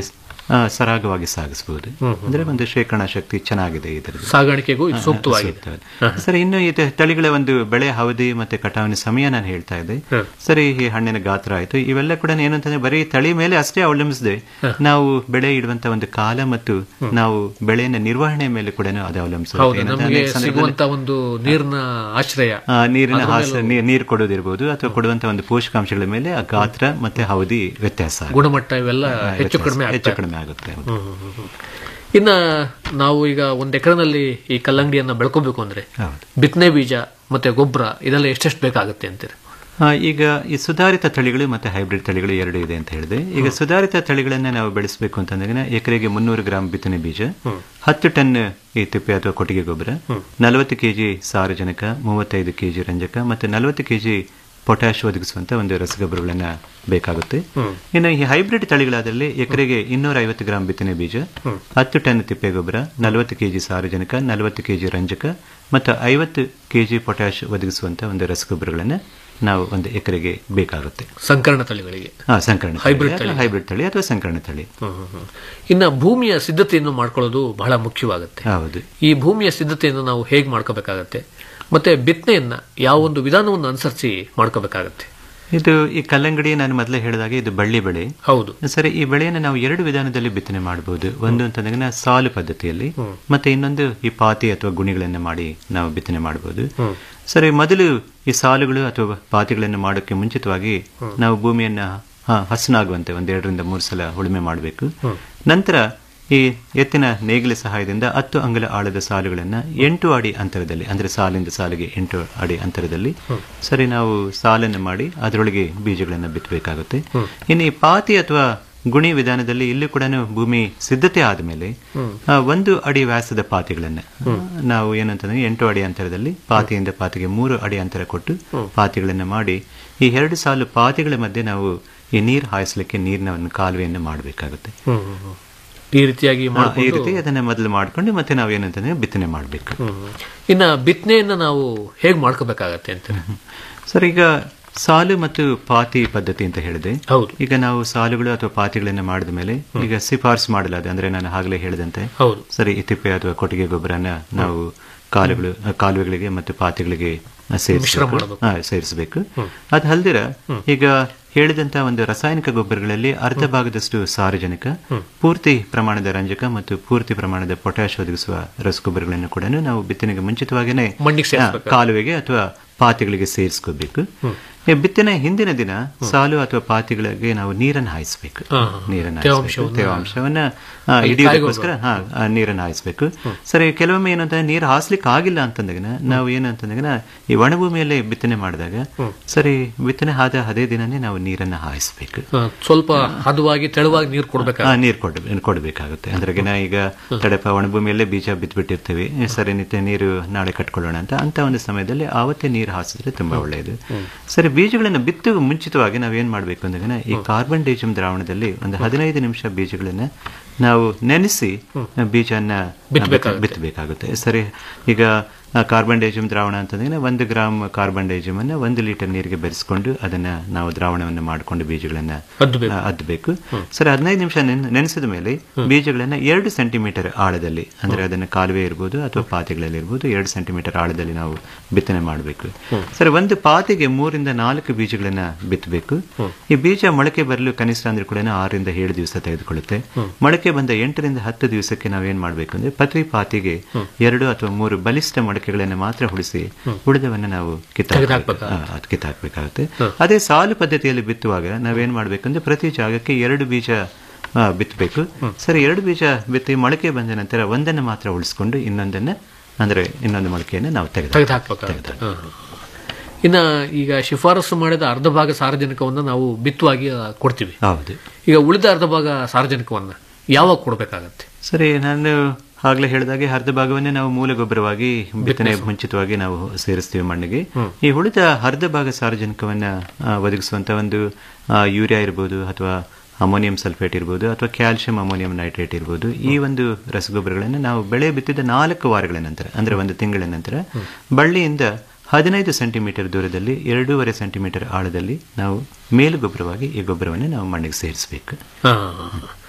ಆ, ಸರಾಗವಾಗಿ ಸಾಗಿಸಬಹುದು ಅಂದ್ರೆ ಒಂದು ಶೇಖರಣಾ ಶಕ್ತಿ ಚೆನ್ನಾಗಿದೆ ಇದರಲ್ಲಿ ಸಾಗಾಣಿಕೆಗೂ ಇದು ಹಾ, ಸೂಕ್ತವಾಗಿದೆ. ಸೂಕ್ತವಾಗಿದೆ. ಸರಿ ಇನ್ನು ಇದು ತಳಿಗಳ ಒಂದು ಬೆಳೆ ಅವಧಿ ಮತ್ತೆ ಕಟಾವಿನ ಸಮಯ ನಾನು ಹೇಳ್ತಾ ಇದ್ದೆ ಸರಿ ಈ ಹಣ್ಣಿನ ಗಾತ್ರ ಆಯ್ತು ಇವೆಲ್ಲ ಕೂಡ ಏನಂತಂದ್ರೆ ಬರೀ ತಳಿ ಮೇಲೆ ಅಷ್ಟೇ ಅವಲಂಬಿಸದೆ ನಾವು ಬೆಳೆ ಇಡುವಂತ ಒಂದು ಕಾಲ ಮತ್ತು ನಾವು ಬೆಳೆಯ ನಿರ್ವಹಣೆ ಮೇಲೆ ಕೂಡ ಅದು ಅವಲಂಬಿಸುತ್ತೆ ಹೌದು ಏನಂತ ನಮಗೆ ಅನೇಕ ಸಂದರ್ಭದಲ್ಲಿ ಸಿಗುವಂತ ಒಂದು ನೀರಿನ ಆಶ್ರಯ ಆ, ನೀರಿನ ಅದ್ರ ಹಾಸ ಮೇಲೂ ನೀ- ನೀರು ಕೊಡೋದಿರ್ಬೋದು ಅಥವಾ ಕೊಡುವಂತ ಒಂದು ಪೋಷಕಾಂಶಗಳ ಮೇಲೆ ಆ ಗಾತ್ರ ಮತ್ತೆ ಅವಧಿ ವ್ಯತ್ಯಾಸ ಆಗುತ್ತೆ. ಗುಣಮಟ್ಟ ಇವೆಲ್ಲ ಆ, ಹೆಚ್ಚು ವ್ಯತ್ಯಾಸ- ಕಡಿಮೆ ಆಗ್ತಾ ಹೆಚ್ಚು ಇದೆ. ಕಡಿಮೆ ಆಗುತ್ತೆ ಹೌದು. ಹ್ಮ್, ಹ್ಮ್, ಹ್ಮ್. ಇನ್ನ ನಾವು ಈಗ ಒಂದ್ ಎಕರೆನಲ್ಲಿ ಈ ಕಲ್ಲಂಗಡಿಯನ್ನ ಬೆಳ್ಕೋಬೇಕು ಅಂದ್ರೆ ಬಿತ್ತನೆ ಬೀಜ ಮತ್ತೆ ಗೊಬ್ಬರ ಇದೆಲ್ಲ ಎಷ್ಟೆಷ್ಟು ಬೇಕಾಗುತ್ತೆ ಅಂತೀರಿ ಆ, ಈಗ ಈ ಸುಧಾರಿತ ತಳಿಗಳು ಮತ್ತೆ ಹೈಬ್ರಿಡ್ ತಳಿಗಳು ಎರಡು ಇದೆ ಅಂತ ಹೇಳಿದೆ ಈಗ ಸುಧಾರಿತ ತಳಿಗಳನ್ನ ನಾವು ಬೆಳೆಸಬೇಕು ಅಂತಂದ್ರೆ ಎಕರೆಗೆ ಮುನ್ನೂರು ಗ್ರಾಂ ಬಿತ್ತನೆ ಬೀಜ ಹತ್ತು ಟನ್ ಈ ತಿಪ್ಪೆ ಅಥವಾ ಕೊಟ್ಟಿಗೆ ಗೊಬ್ಬರ ನಲವತ್ತು ಕೆಜಿ ಸಾರಜನಕ ಮೂವತ್ತೈದು ಕೆಜಿ ರಂಜಕ ಮತ್ತೆ ನಲವತ್ತು ಕೆಜಿ ಪೊಟ್ಯಾಶ್ ಒದಗಿಸುವಂತ ಒಂದು ರಸಗೊಬ್ಬರಗಳನ್ನ ಬೇಕಾಗುತ್ತೆ ಇನ್ನು ಈ ಹೈಬ್ರಿಡ್ ತಳಿಗಳಾದಲ್ಲಿ ಎಕರೆಗೆ ಇನ್ನೂರ ಐವತ್ತು ಗ್ರಾಂ ಬಿತ್ತನೆ ಬೀಜ ಹತ್ತು ಟನ್ ತಿಪ್ಪೆ ಗೊಬ್ಬರ ನಲವತ್ತು ಕೆಜಿ ಸಾರಜನಕ ನಲವತ್ತು ಕೆಜಿ ರಂಜಕ ಮತ್ತು ಐವತ್ತು ಕೆಜಿ ಪೊಟ್ಯಾಶ್ ಒದಗಿಸುವಂತ ಒಂದು ರಸಗೊಬ್ಬರಗಳನ್ನ ನಾವು ಒಂದು ಎಕರೆಗೆ ಬೇಕಾಗುತ್ತೆ ಸಂಕರಣ ತಳಿಗಳಿಗೆ ಹಾ ಸಂಕರಣ ತಳಿ. ಹೈಬ್ರಿಡ್ ಅಥವಾ ತಳಿ. ಹೈಬ್ರಿಡ್ ತಳಿ ಅಥವಾ ಸಂಕರಣ ತಳಿ ಹ್ಮ್, ಹ್ಮ್, ಹ್ಮ್. ಇನ್ನ ಭೂಮಿಯ ಸಿದ್ಧತೆಯನ್ನು ಮಾಡ್ಕೊಳ್ಳೋದು ಬಹಳ ಮುಖ್ಯವಾಗುತ್ತೆ ಹೌದು ಈ ಭೂಮಿಯ ಸಿದ್ಧತೆಯನ್ನು ನಾವು ಹೇಗೆ ಮಾಡ್ಕೋಬೇಕಾಗತ್ತೆ ಮತ್ತೆ ಬಿತ್ತನೆಯನ್ನ ಯಾವ ಒಂದು ವಿಧಾನವನ್ನು ಅನುಸರಿಸಿ ಮಾಡ್ಕೋಬೇಕಾಗತ್ತೆ ಇದು ಈ ಕಲ್ಲಂಗಡಿ ನಾನು ಮೊದಲೇ ಹೇಳಿದಾಗೆ ಇದು ಬಳ್ಳಿ ಬೆಳೆ ಹೌದು ಸರಿ ಈ ಬೆಳೆಯನ್ನು ನಾವು ಎರಡು ವಿಧಾನದಲ್ಲಿ ಬಿತ್ತನೆ ಮಾಡಬಹುದು ಒಂದು ಅಂತಂದ್ರೆ ಸಾಲು ಪದ್ಧತಿಯಲ್ಲಿ ಮತ್ತೆ ಇನ್ನೊಂದು ಈ ಪಾತಿ ಅಥವಾ ಗುಣಿಗಳನ್ನ ಮಾಡಿ ನಾವು ಬಿತ್ತನೆ ಮಾಡಬಹುದು ಸರಿ ಮೊದಲು ಈ ಸಾಲುಗಳು ಅಥವಾ ಪಾತಿಗಳನ್ನು ಮಾಡೋಕ್ಕೆ ಮುಂಚಿತವಾಗಿ ನಾವು ಭೂಮಿಯನ್ನ ಹ, ಹಸನಾಗುವಂತೆ ಒಂದೆರಡರಿಂದ ಮೂರು ಸಲ ಉಳುಮೆ ಮಾಡಬೇಕು ನಂತರ ಈ ಎತ್ತಿನ ನೇಗಿಲ ಸಹಾಯದಿಂದ ಹತ್ತು ಅಂಗುಲ ಆಳದ ಸಾಲುಗಳನ್ನ ಎಂಟು ಅಡಿ ಅಂತರದಲ್ಲಿ ಅಂದ್ರೆ ಸಾಲಿಂದ ಸಾಲಿಗೆ ಎಂಟು ಅಡಿ ಅಂತರದಲ್ಲಿ ಸರಿ ನಾವು ಸಾಲನ್ನು ಮಾಡಿ ಅದರೊಳಗೆ ಬೀಜಗಳನ್ನ ಬಿತ್ತಬೇಕಾಗುತ್ತೆ ಇನ್ನು ಈ ಪಾತಿ ಅಥವಾ ಗುಣಿ ವಿಧಾನದಲ್ಲಿ ಇಲ್ಲಿ ಕೂಡ ಭೂಮಿ ಸಿದ್ಧತೆ ಆದಮೇಲೆ ಆ, ಒಂದು ಅಡಿ ವ್ಯಾಸದ ಪಾತಿಗಳನ್ನ ನಾವು ಏನಂತಂದ್ರೆ ಎಂಟು ಅಡಿ ಅಂತರದಲ್ಲಿ ಪಾತಿಯಿಂದ ಪಾತಿಗೆ ಮೂರು ಅಡಿ ಅಂತರ ಕೊಟ್ಟು ಪಾತಿಗಳನ್ನ ಮಾಡಿ ಈ ಎರಡು ಸಾಲು ಪಾತಿಗಳ ಮಧ್ಯೆ ನಾವು ಈ ನೀರು ಹಾಯಿಸಲಿಕ್ಕೆ ನೀರಿನ ಒಂದು ಕಾಲುವೆಯನ್ನು ಮಾಡಬೇಕಾಗುತ್ತೆ ಹ್ಮ್, ಹ್ಮ್, ಹ್ಮ್. ಈ ರೀತಿಯಾಗಿ ಆ, ಈ ಮಾಡ್ಕೊಂಡು- ರೀತಿ ಅದನ್ನ ಮೊದಲು ಮಾಡ್ಕೊಂಡು ಮತ್ತೆ ನಾವು ಏನಂತಂದ್ರೆ ಬಿತ್ತನೆ ಮಾಡಬೇಕು ಹ್ಮ್, ಹ್ಮ್. ಇನ್ನ ಬಿತ್ತನೆಯನ್ನ ನಾವು ಹೇಗ್ ಮಾಡ್ಕೋಬೇಕಾಗತ್ತೆ ಅಂತ ಸರ್ ಈಗ ಸಾಲು ಮತ್ತು ಪಾತಿ ಪದ್ಧತಿ ಅಂತ ಹೇಳಿದೆ ಹೌದು ಈಗ ನಾವು ಸಾಲುಗಳು ಅಥವಾ ಪಾತಿಗಳನ್ನ ಮಾಡಿದ ಮೇಲೆ ಈಗ ಶಿಫಾರಸು ಮಾಡಲಾದ ಅಂದ್ರೆ ನಾನು ಆಗಲೇ ಹೇಳಿದಂತೆ ಹೌದು ಸರಿ ಈ ತಿಪ್ಪೆ ಅಥವಾ ಕೊಟ್ಟಿಗೆ ಗೊಬ್ಬರನ ನಾವು ಕಾಲುಗಳು ಕಾಲುವೆಗಳಿಗೆ ಮತ್ತು ಪಾತಿಗಳಿಗೆ ಮಿಶ್ರ ಸೇರಿಸಬೇಕು ಮಾಡ್ಬೇಕು. ಹಾ, ಸೇರಿಸಬೇಕು ಅದು ಅಲ್ದಿರ ಈಗ ಹೇಳಿದಂತ ಒಂದು ರಾಸಾಯನಿಕ ಗೊಬ್ಬರಗಳಲ್ಲಿ ಅರ್ಧ ಭಾಗದಷ್ಟು ಸಾರಜನಕ ಪೂರ್ತಿ ಪ್ರಮಾಣದ ರಂಜಕ ಮತ್ತು ಪೂರ್ತಿ ಪ್ರಮಾಣದ ಪೊಟ್ಯಾಶ್ ಒದಗಿಸುವ ರಸಗೊಬ್ಬರಗಳನ್ನು ಕೂಡ ನಾವು ಬಿತ್ತನೆಗೆ ಮುಂಚಿತವಾಗಿನೇ ಮಣ್ಣಿಗೆ ಆ, ಸೇರಿಸ್ಬೇಕು. ಕಾಲುವೆಗೆ ಅಥವಾ ಪಾತಿಗಳಿಗೆ ಸೇರಿಸ್ಕೋಬೇಕು ಈ ಬಿತ್ತನೆ ಹಿಂದಿನ ದಿನ ಸಾಲು ಅಥವಾ ಪಾತಿಗಳಿಗೆ ನಾವು ನೀರನ್ನು ಹಾಯಿಸಬೇಕು ಹಾ, ನೀರನ್ನು ತೇವಾಂಶವನ್ನ- ಹಾಯಿಸ್ಬೇಕು. ತೇವಾಂಶವನ್ನ ಆ, ಅಲ್ಲಿ ಹಿಡಿಯೋದಕ್ಕೋಸ್ಕರ ಹಾ ಆ, ನೀರನ್ನು ಹಾಯಿಸ್ಬೇಕು ಸರಿ ಕೆಲವೊಮ್ಮೆ ಏನಂತ ನೀರು ಹಾಸ್ಲಿಕ್ಕೆ ಆಗಿಲ್ಲ ಅಂತಂದಾಗ ನಾವು ಏನಂತಂದಾಗ ಈ ಒಣಭೂಮಿಯಲ್ಲೇ ಬಿತ್ತನೆ ಮಾಡಿದಾಗ ಸರಿ ಬಿತ್ತನೆ ಆದ ಅದೇ ದಿನನೇ ನಾವು ನೀರನ್ನ ಹಾಯಿಸ್ಬೇಕು ಆ, ಸ್ವಲ್ಪ ಹದವಾಗಿ ತೆಳುವಾಗಿ ನೀರು ಕೊಡ್ಬೇಕಾಗ ಆ, ನೀರು ಕೊಡ ಕೊಡಬೇಕಾಗುತ್ತೆ ಅಂದ್ರೆ ಗಿನ ಈಗ ತಡೆಪ ಒಣಭೂಮಿಯಲ್ಲೇ ಬೀಜ ಬಿತ್ಬಿಟ್ಟಿರ್ತೀವಿ ಸರಿ ನಿತ್ಯ ನೀರು ನಾಳೆ ಕಟ್ಕೊಳ್ಳೋಣ ಅಂತ ಅಂತ ಒಂದು ಸಮಯದಲ್ಲಿ ಆವತ್ತೇ ನೀರು ಹಾಸಿದ್ರೆ ತುಂಬಾ ಒಳ್ಳೆಯದು ಸರಿ ಬೀಜಗಳನ್ನು ಬಿತ್ತು ಮುಂಚಿತವಾಗಿ ನಾವೇನ್ ಮಾಡ್ಬೇಕು ಅಂದ್ರೆ ಈ ಕಾರ್ಬನ್ ಡೈಜಿಯಂ ದ್ರಾವಣದಲ್ಲಿ ಒಂದು ಹದಿನೈದು ನಿಮಿಷ ಬೀಜಗಳನ್ನ ನಾವು ನೆನೆಸಿ ಬೀಜನ ಬಿತ್ಬೇಕಾಗುತ್ತೆ. ಬಿತ್ತಬೇಕಾಗುತ್ತೆ ಸರಿ ಈಗ ಆ, ಕಾರ್ಬನ್ ಡೈಜಿಯಂ ದ್ರಾವಣ ಅಂತಂದ್ರೆ ಒಂದು ಗ್ರಾಮ್ ಕಾರ್ಬನ್ ಡೈಜಿಯಂ ಅನ್ನ ಒಂದು ಲೀಟರ್ ನೀರಿಗೆ ಬೆರೆಸ್ಕೊಂಡು ಅದನ್ನ ನಾವು ದ್ರಾವಣವನ್ನು ಮಾಡಿಕೊಂಡು ಬೀಜಗಳನ್ನ ಅದ್ಬೇಕು. ಆ, ಅದ್ಬೇಕು ಸರಿ ಹದಿನೈದು ನಿಮಿಷ ನೆನೆಸಿದ ಮೇಲೆ ಬೀಜಗಳನ್ನ ಎರಡು ಸೆಂಟಿಮೀಟರ್ ಆಳದಲ್ಲಿ ಅಂದ್ರೆ ಅದನ್ನ ಕಾಲುವೆ ಇರ್ಬೋದು ಅಥವಾ ಪಾತಿಗಳಲ್ಲಿ ಇರ್ಬೋದು ಎರಡು ಸೆಂಟಿಮೀಟರ್ ಆಳದಲ್ಲಿ ನಾವು ಬಿತ್ತನೆ ಮಾಡಬೇಕು ಸರಿ ಒಂದು ಪಾತಿಗೆ ಮೂರಿಂದ ನಾಲ್ಕು ಬೀಜಗಳನ್ನ ಬಿತ್ತಬೇಕು ಈ ಬೀಜ ಮೊಳಕೆ ಬರಲು ಕನಿಷ್ಠ ಅಂದ್ರೆ ಕೂಡ ಆರರಿಂದ ಏಳು ದಿವಸ ತೆಗೆದುಕೊಳ್ಳುತ್ತೆ ಮೊಳಕೆ ಬಂದ ಎಂಟರಿಂದ ಹತ್ತು ದಿವಸಕ್ಕೆ ನಾವೇನ್ ಮಾಡ್ಬೇಕು ಅಂದ್ರೆ ಪ್ರತಿ ಪಾತಿಗೆ ಎರಡು ಅಥವಾ ಮೂರು ಬಲಿಷ್ಠ ಮೊಳಕೆಗಳನ್ನು ಮಾತ್ರ ಉಳಿಸಿ ಉಳಿದವನ್ನ ನಾವು ಕಿತ್ತಾಕ್ಬೇಕು ಆ, ಅದು ಕಿತ್ತಾಕ್ಬೇಕಾಗುತ್ತೆ ಅದೇ ಸಾಲು ಪದ್ಧತಿಯಲ್ಲಿ ಬಿತ್ತುವಾಗ ನಾವೇನ್ ಮಾಡ್ಬೇಕಂದ್ರೆ ಪ್ರತಿ ಜಾಗಕ್ಕೆ ಎರಡು ಬೀಜ ಆ, ಬಿತ್ತಬೇಕು ಸರಿ ಎರಡು ಬೀಜ ಬಿತ್ತಿ ಮೊಳಕೆ ಬಂದ ನಂತರ ಒಂದನ್ನು ಮಾತ್ರ ಉಳಿಸ್ಕೊಂಡು ಇನ್ನೊಂದನ್ನ ಅಂದ್ರೆ ಇನ್ನೊಂದು ಮೊಳಕೆಯನ್ನು ನಾವು ತೆಗೆದು ತೆಗೆದು ಹಾಕ್ಬೇಕಾಗುತ್ತೆ ಹಾ, ಹಾ. ಇನ್ನ ಈಗ ಶಿಫಾರಸು ಮಾಡಿದ ಅರ್ಧ ಭಾಗ ಸಾರಜನಕವನ್ನ ನಾವು ಬಿತ್ತುವಾಗಿ ಆ, ಕೊಡ್ತೀವಿ ಹೌದು ಈಗ ಉಳಿದ ಅರ್ಧ ಭಾಗ ಸಾರಜನಕವನ್ನ ಯಾವಾಗ ಕೊಡ್ಬೇಕಾಗತ್ತೆ ಸರಿ ನಾನು ಆಗ್ಲೇ ಹೇಳಿದಾಗೆ ಅರ್ಧ ಭಾಗವನ್ನೇ ನಾವು ಮೂಲ ಗೊಬ್ಬರವಾಗಿ ಬಿತ್ತನೆ ಮುಂಚಿತವಾಗಿ ನಾವು ಸೇರಿಸ್ತೀವಿ ಮಣ್ಣಿಗೆ ಈ ಉಳಿದ ಅರ್ಧ ಭಾಗ ಸಾರಜನಕವನ್ನ ಆ, ಒದಗಿಸುವಂತ ಒಂದು ಆ, ಯೂರಿಯಾ ಇರ್ಬೋದು ಅಥವಾ ಅಮೋನಿಯಂ ಸಲ್ಫೇಟ್ ಇರ್ಬೋದು ಅಥವಾ ಕ್ಯಾಲ್ಸಿಯಂ ಅಮೋನಿಯಂ ನೈಟ್ರೇಟ್ ಇರ್ಬೋದು ಈ ಒಂದು ರಸಗೊಬ್ಬರಗಳನ್ನು ನಾವು ಬೆಳೆ ಬಿತ್ತಿದ ನಾಲ್ಕು ವಾರಗಳ ನಂತರ ಅಂದ್ರೆ ಒಂದು ತಿಂಗಳ ನಂತರ ಬಳ್ಳಿಯಿಂದ ಹದಿನೈದು ಸೆಂಟಿಮೀಟರ್ ದೂರದಲ್ಲಿ ಎರಡೂವರೆ ಸೆಂಟಿಮೀಟರ್ ಆಳದಲ್ಲಿ ನಾವು ಮೇಲು ಗೊಬ್ಬರವಾಗಿ ಈ ಗೊಬ್ಬರವನ್ನು ನಾವು ಮಣ್ಣಿಗೆ ಸೇರಿಸಬೇಕು ಹಾ.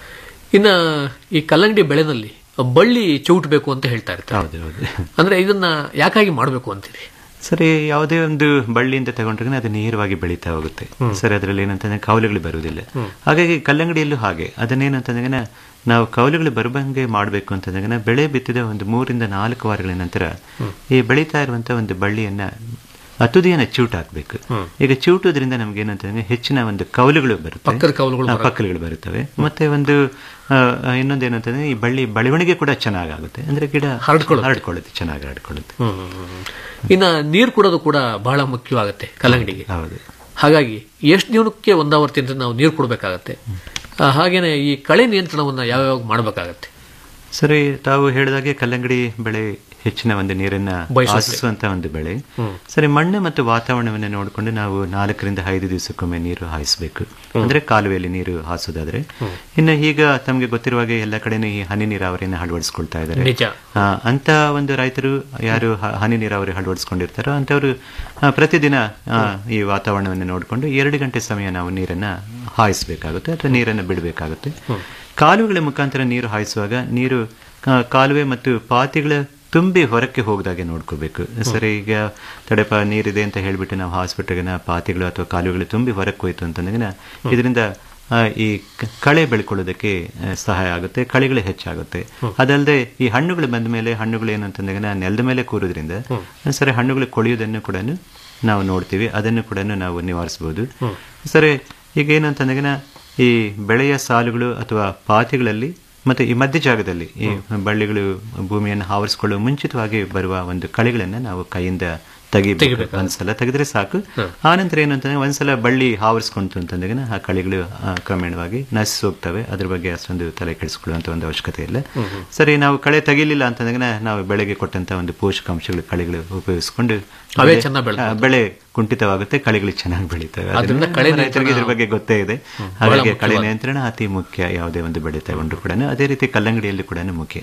ಇನ್ನ ಈ ಕಲ್ಲಂಗಡಿ ಬೆಳೆನಲ್ಲಿ ಬಳ್ಳಿ ಚೌಟ್ಬೇಕು ಅಂತ ಹೇಳ್ತಾ ಇರ್ತಾರೆ ಹೌದು ಹೌದು ಅಂದ್ರೆ ಇದನ್ನ ಯಾಕಾಗಿ ಮಾಡಬೇಕು ಅಂತೀರಿ ಸರಿ ಯಾವುದೇ ಒಂದು ಬಳ್ಳಿಯಿಂದ ತಗೊಂಡ್ರೆ ಅದು ನೇರವಾಗಿ ಬೆಳೀತಾ ಹೋಗುತ್ತೆ ಸರಿ ಅದರಲ್ಲಿ ಏನಂತಂದ್ರೆ ಕೌಲುಗಳು ಬರುವುದಿಲ್ಲ ಹಾಗಾಗಿ ಕಲ್ಲಂಗಡಿಯಲ್ಲೂ ಹಾಗೆ ಅದನ್ನೇನಂತಂದ್ರೆ ನಾವು ಕೌಲುಗಳು ಬರುವಂಗೆ ಮಾಡಬೇಕು ಅಂತಂದಾಗ ಬೆಳೆ ಬಿತ್ತಿದ ಒಂದು ಮೂರಿಂದ ನಾಲ್ಕು ವಾರಗಳ ನಂತರ ಈ ಬೆಳೀತಾ ಇರುವಂತ ಒಂದು ಬಳ್ಳಿಯನ್ನ ತುದಿಯನ್ನ ಚೂಟ್ ಹಾಕ್ಬೇಕು ಈಗ ಚೂಟೋದ್ರಿಂದ ನಮ್ಗೆ ಏನಂತಂದ್ರೆ ಹೆಚ್ಚಿನ ಒಂದು ಕೌಲುಗಳು ಬರುತ್ತೆ ಪಕ್ಕದ ಕೌಲುಗಳು ಆ, ಬರುತ್ತೆ. ಪಕ್ಕಲುಗಳು ಬರುತ್ತವೆ ಮತ್ತೆ ಒಂದು ಆ, ಇನ್ನೊಂದು ಏನಂತಂದ್ರೆ ಈ ಬಳ್ಳಿ ಬೆಳವಣಿಗೆ ಕೂಡ ಚೆನ್ನಾಗಾಗುತ್ತೆ ಅಂದ್ರೆ ಗಿಡ ಹರಡ್ಕೊಳ್ಳುತ್ತೆ. ಹರಡ್ಕೊಳ್ಳುತ್ತೆ ಚೆನ್ನಾಗಿ ಹರಡ್ಕೊಳ್ಳುತ್ತೆ ಇನ್ನ ನೀರು ಕೊಡೋದು ಕೂಡ ಬಹಳ ಮುಖ್ಯವಾಗುತ್ತೆ ಕಲ್ಲಂಗಡಿಗೆ ಹೌದು ಹಾಗಾಗಿ ಎಷ್ಟು ದಿನಕ್ಕೆ ಒಂದಾವರ್ತಿ ಅಂತ ನಾವು ನೀರು ಕೊಡಬೇಕಾಗತ್ತೆ ಆ, ಹಾಗೇನೆ ಈ ಕಳೆ ನಿಯಂತ್ರಣವನ್ನ ಯಾವ್ಯಾವ ಮಾಡಬೇಕಾಗತ್ತೆ ಸರಿ ತಾವು ಹೇಳಿದಾಗೆ ಕಲ್ಲಂಗಡಿ ಬೆಳೆ ಹೆಚ್ಚಿನ ಒಂದು ನೀರನ್ನ ಬಯಸುತ್ತೆ. ಆಶಿಸುವಂತ ಒಂದು ಬೆಳೆ ಹ್ಮ್. ಸರಿ ಮಣ್ಣು ಮತ್ತು ವಾತಾವರಣವನ್ನು ನೋಡಿಕೊಂಡು ನಾವು ನಾಲ್ಕರಿಂದ ಐದು ದಿವಸಕ್ಕೊಮ್ಮೆ ನೀರು ಹಾಯಿಸಬೇಕು ಅಂದ್ರೆ ಕಾಲುವೆಯಲ್ಲಿ ನೀರು ಹಾಸೋದಾದ್ರೆ ಇನ್ನು ಈಗ ತಮಗೆ ಗೊತ್ತಿರುವ ಹಾಗೆ ಎಲ್ಲ ಕಡೆನೂ ಈ ಹನಿ ನೀರಾವರಿಯನ್ನು ಅಳವಡಿಸ್ಕೊಳ್ತಾ ಇದ್ದಾರೆ ನಿಜ. ಆ, ಅಂತ ಒಂದು ರೈತರು ಯಾರು ಹ- ಹನಿ ನೀರಾವರಿ ಅಳವಡಿಸ್ಕೊಂಡಿರ್ತಾರೋ ಅಂತವರು ಆ, ಪ್ರತಿದಿನ ಆ, ಈ ವಾತಾವರಣವನ್ನು ನೋಡಿಕೊಂಡು ಎರಡು ಗಂಟೆ ಸಮಯ ನಾವು ನೀರನ್ನ ಹಾಯಿಸಬೇಕಾಗುತ್ತೆ ಅಥವಾ ನೀರನ್ನು ಬಿಡಬೇಕಾಗುತ್ತೆ ಕಾಲುವೆಗಳ ಮುಖಾಂತರ ನೀರು ಹಾಯಿಸುವಾಗ ನೀರು ಆ, ಕಾಲುವೆ ಮತ್ತು ಪಾತಿಗಳ ತುಂಬಿ ಹೊರಕ್ಕೆ ಹೋಗದಾಗೆ ನೋಡ್ಕೋಬೇಕು ಸರಿ ಈಗ ತಡೆಪ ನೀರಿದೆ ಅಂತ ಹೇಳ್ಬಿಟ್ಟು ನಾವು ಹಾಸ್ಪಿಟಲ್ಗೆ ಪಾತಿಗಳು ಅಥವಾ ಕಾಲುವೆಗಳು ತುಂಬಿ ಹೊರಕ್ಕೆ ಹೋಯ್ತು ಅಂತಂದಾಗ ಇದರಿಂದ ಆ, ಈ ಕ- ಕಳೆ ಬೆಳ್ಕೊಳ್ಳೋದಕ್ಕೆ ಆ, ಸಹಾಯ ಆಗುತ್ತೆ ಕಳೆಗಳು ಹೆಚ್ಚಾಗುತ್ತೆ ಅದಲ್ಲದೆ ಈ ಹಣ್ಣುಗಳು ಬಂದ ಮೇಲೆ ಹಣ್ಣುಗಳು ಏನು ಅಂತಂದಾಗ ನೆಲದ ಮೇಲೆ ಕೂರೋದ್ರಿಂದ ಸರಿ ಹಣ್ಣುಗಳು ಕೊಳೆಯೋದನ್ನು ಕೂಡ ನಾವು ನೋಡ್ತೀವಿ ಅದನ್ನು ಕೂಡ ನಾವು ನಿವಾರಿಸಬಹುದು ಸರಿ ಈಗ ಏನಂತಂದಾಗ ಈ ಬೆಳೆಯ ಸಾಲುಗಳು ಅಥವಾ ಪಾತಿಗಳಲ್ಲಿ ಮತ್ತೆ ಈ ಮಧ್ಯ ಜಾಗದಲ್ಲಿ ಈ ಬಳ್ಳಿಗಳು ಭೂಮಿಯನ್ನು ಆವರಿಸಿಕೊಳ್ಳುವ ಮುಂಚಿತವಾಗಿ ಬರುವ ಒಂದು ಕಳೆಗಳನ್ನ ನಾವು ಕೈಯಿಂದ ತೆಗಿಬೇಕು ಒಂದ್ಸಲ ತೆಗೆದ್ರೆ ಸಾಕು ಆನಂತರ ಏನು ಅಂತಂದ್ರೆ ಒಂದ್ಸಲ ಬಳ್ಳಿ ಆವರಿಸ್ಕೊಂತು ಅಂತಂದಾಗ ಆ ಕಳೆಗಳು ಆ, ಕ್ರಮೇಣವಾಗಿ ನಶಿಸಿ ಹೋಗ್ತವೆ ಅದ್ರ ಬಗ್ಗೆ ಅಷ್ಟೊಂದು ತಲೆ ಕೆಡಿಸ್ಕೊಳ್ಳುವಂತ ಒಂದು ಅವಶ್ಯಕತೆ ಇಲ್ಲ ಸರಿ ನಾವು ಕಳೆ ತೆಗಿಲಿಲ್ಲ ಅಂತಂದಾಗ ನಾವು ಬೆಳೆಗೆ ಕೊಟ್ಟಂತ ಒಂದು ಪೋಷಕಾಂಶಗಳು ಕಳೆಗಳು ಉಪಯೋಗಿಸ್ಕೊಂಡು ಅವೇ ಬೆಳೆ- ಚೆನ್ನಾಗ್ ಬೆಳ್ಕೊಳ್ತವೆ. ಆ, ಬೆಳೆ ಕುಂಠಿತವಾಗುತ್ತೆ ಕಳೆಗಳು ಚೆನ್ನಾಗಿ ಬೆಳೀತವೆ ಅದರಿಂದ ಅದರಿಂದ ಕಳೆ ರೈತರಿಗೆ ಇದ್ರ ನಿಯಂತ್ರಣ ಬಗ್ಗೆ ಗೊತ್ತೇ ಇದೆ ಹ್ಮ್. ಹಾಗಾಗಿ ಬಹಳ ಕಳೆ ಮುಖ್ಯವಾದ- ನಿಯಂತ್ರಣ ಅತಿ ಮುಖ್ಯ ಯಾವುದೇ ಒಂದು ಬೆಳೆ ತಗೊಂಡ್ರು ಕೂಡ ಅದೇ ರೀತಿ ಕಲ್ಲಂಗಡಿಯಲ್ಲಿ ಕೂಡ ಮುಖ್ಯ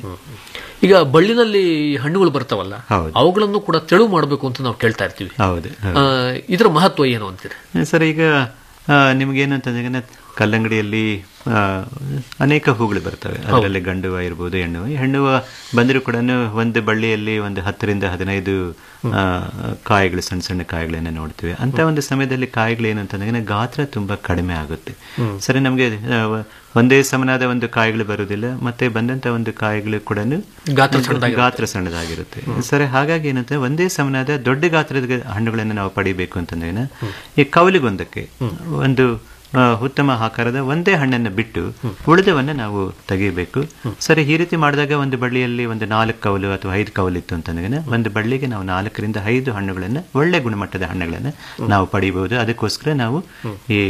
ಈಗ ಬಳ್ಳಿನಲ್ಲಿ ಹಣ್ಣುಗಳು ಬರ್ತಾವಲ್ಲ ಹೌದು. ಅವುಗಳನ್ನು ಕೂಡ ತೆಳು ಮಾಡಬೇಕು ಅಂತ ನಾವು ಕೇಳ್ತಾ ಇರ್ತೀವಿ ಹೌದು ಆ, ಇದರ ಮಹತ್ವ ಏನು ಅಂತೀರಿ ಸರ್ ಈಗ ಆ, ನಿಮ್ಗೇನಂತಂದ್ರೆ ಕಲ್ಲಂಗಡಿಯಲ್ಲಿ ಆ, ಅನೇಕ ಹೂಗಳು ಬರ್ತವೆ ಅದರಲ್ಲಿ ಗಂಡು ಹೂವ ಇರ್ಬೋದು ಹೆಣ್ಣು ಹೂವ. ಹೆಣ್ಣು ಹೂವ ಬಂದರೂ ಕೂಡ ಒಂದು ಬಳ್ಳಿಯಲ್ಲಿ ಒಂದು ಹತ್ತರಿಂದ ಹದಿನೈದು ಆ, ಕಾಯಿಗಳು ಸಣ್ಣ ಸಣ್ಣ ಕಾಯಿಗಳನ್ನ ನೋಡ್ತೀವಿ ಅಂತ ಒಂದು ಸಮಯದಲ್ಲಿ ಕಾಯಿಗಳು ಏನಂತಂದ್ರೆ ಗಾತ್ರ ತುಂಬಾ ಕಡಿಮೆ ಆಗುತ್ತೆ ಹ್ಮ್. ಸರಿ ನಮಗೆ ಒಂದೇ ಸಮನಾದ ಒಂದು ಕಾಯಿಗಳು ಬರುವುದಿಲ್ಲ ಮತ್ತೆ ಬಂದಂತ ಒಂದು ಕಾಯಿಗಳು ಕೂಡ ಗಾತ್ರ ಸಣ್ಣದಾಗಿರುತ್ತೆ. ಗಾತ್ರ ಸಣ್ಣದಾಗಿರುತ್ತೆ ಸರಿ ಹಾಗಾಗಿ ಏನಂತ ಒಂದೇ ಸಮನಾದ ದೊಡ್ಡ ಗಾತ್ರದ ಹಣ್ಣುಗಳನ್ನು ನಾವು ಪಡಿಬೇಕು ಅಂತಂದ್ರೆ ಈ ಕವಲಿಗೊಂದಕ್ಕೆ ಒಂದು ಆ, ಉತ್ತಮ ಆಕಾರದ ಒಂದೇ ಹಣ್ಣನ್ನು ಬಿಟ್ಟು ಉಳಿದವನ್ನ ನಾವು ತೆಗಿಬೇಕು ಸರಿ ಈ ರೀತಿ ಮಾಡಿದಾಗ ಒಂದು ಬಳ್ಳಿಯಲ್ಲಿ ಒಂದು ನಾಲ್ಕು ಕವಲು ಅಥವಾ ಐದು ಕವಲು ಇತ್ತು ಅಂತಂದ್ರೆ ಒಂದು ಬಳ್ಳಿಗೆ ನಾವು ನಾಲ್ಕರಿಂದ ಐದು ಹಣ್ಣುಗಳನ್ನ ಒಳ್ಳೆ ಗುಣಮಟ್ಟದ ಹಣ್ಣುಗಳನ್ನ ನಾವು ಪಡಿಬಹುದು ಅದಕ್ಕೋಸ್ಕರ ನಾವು ಈ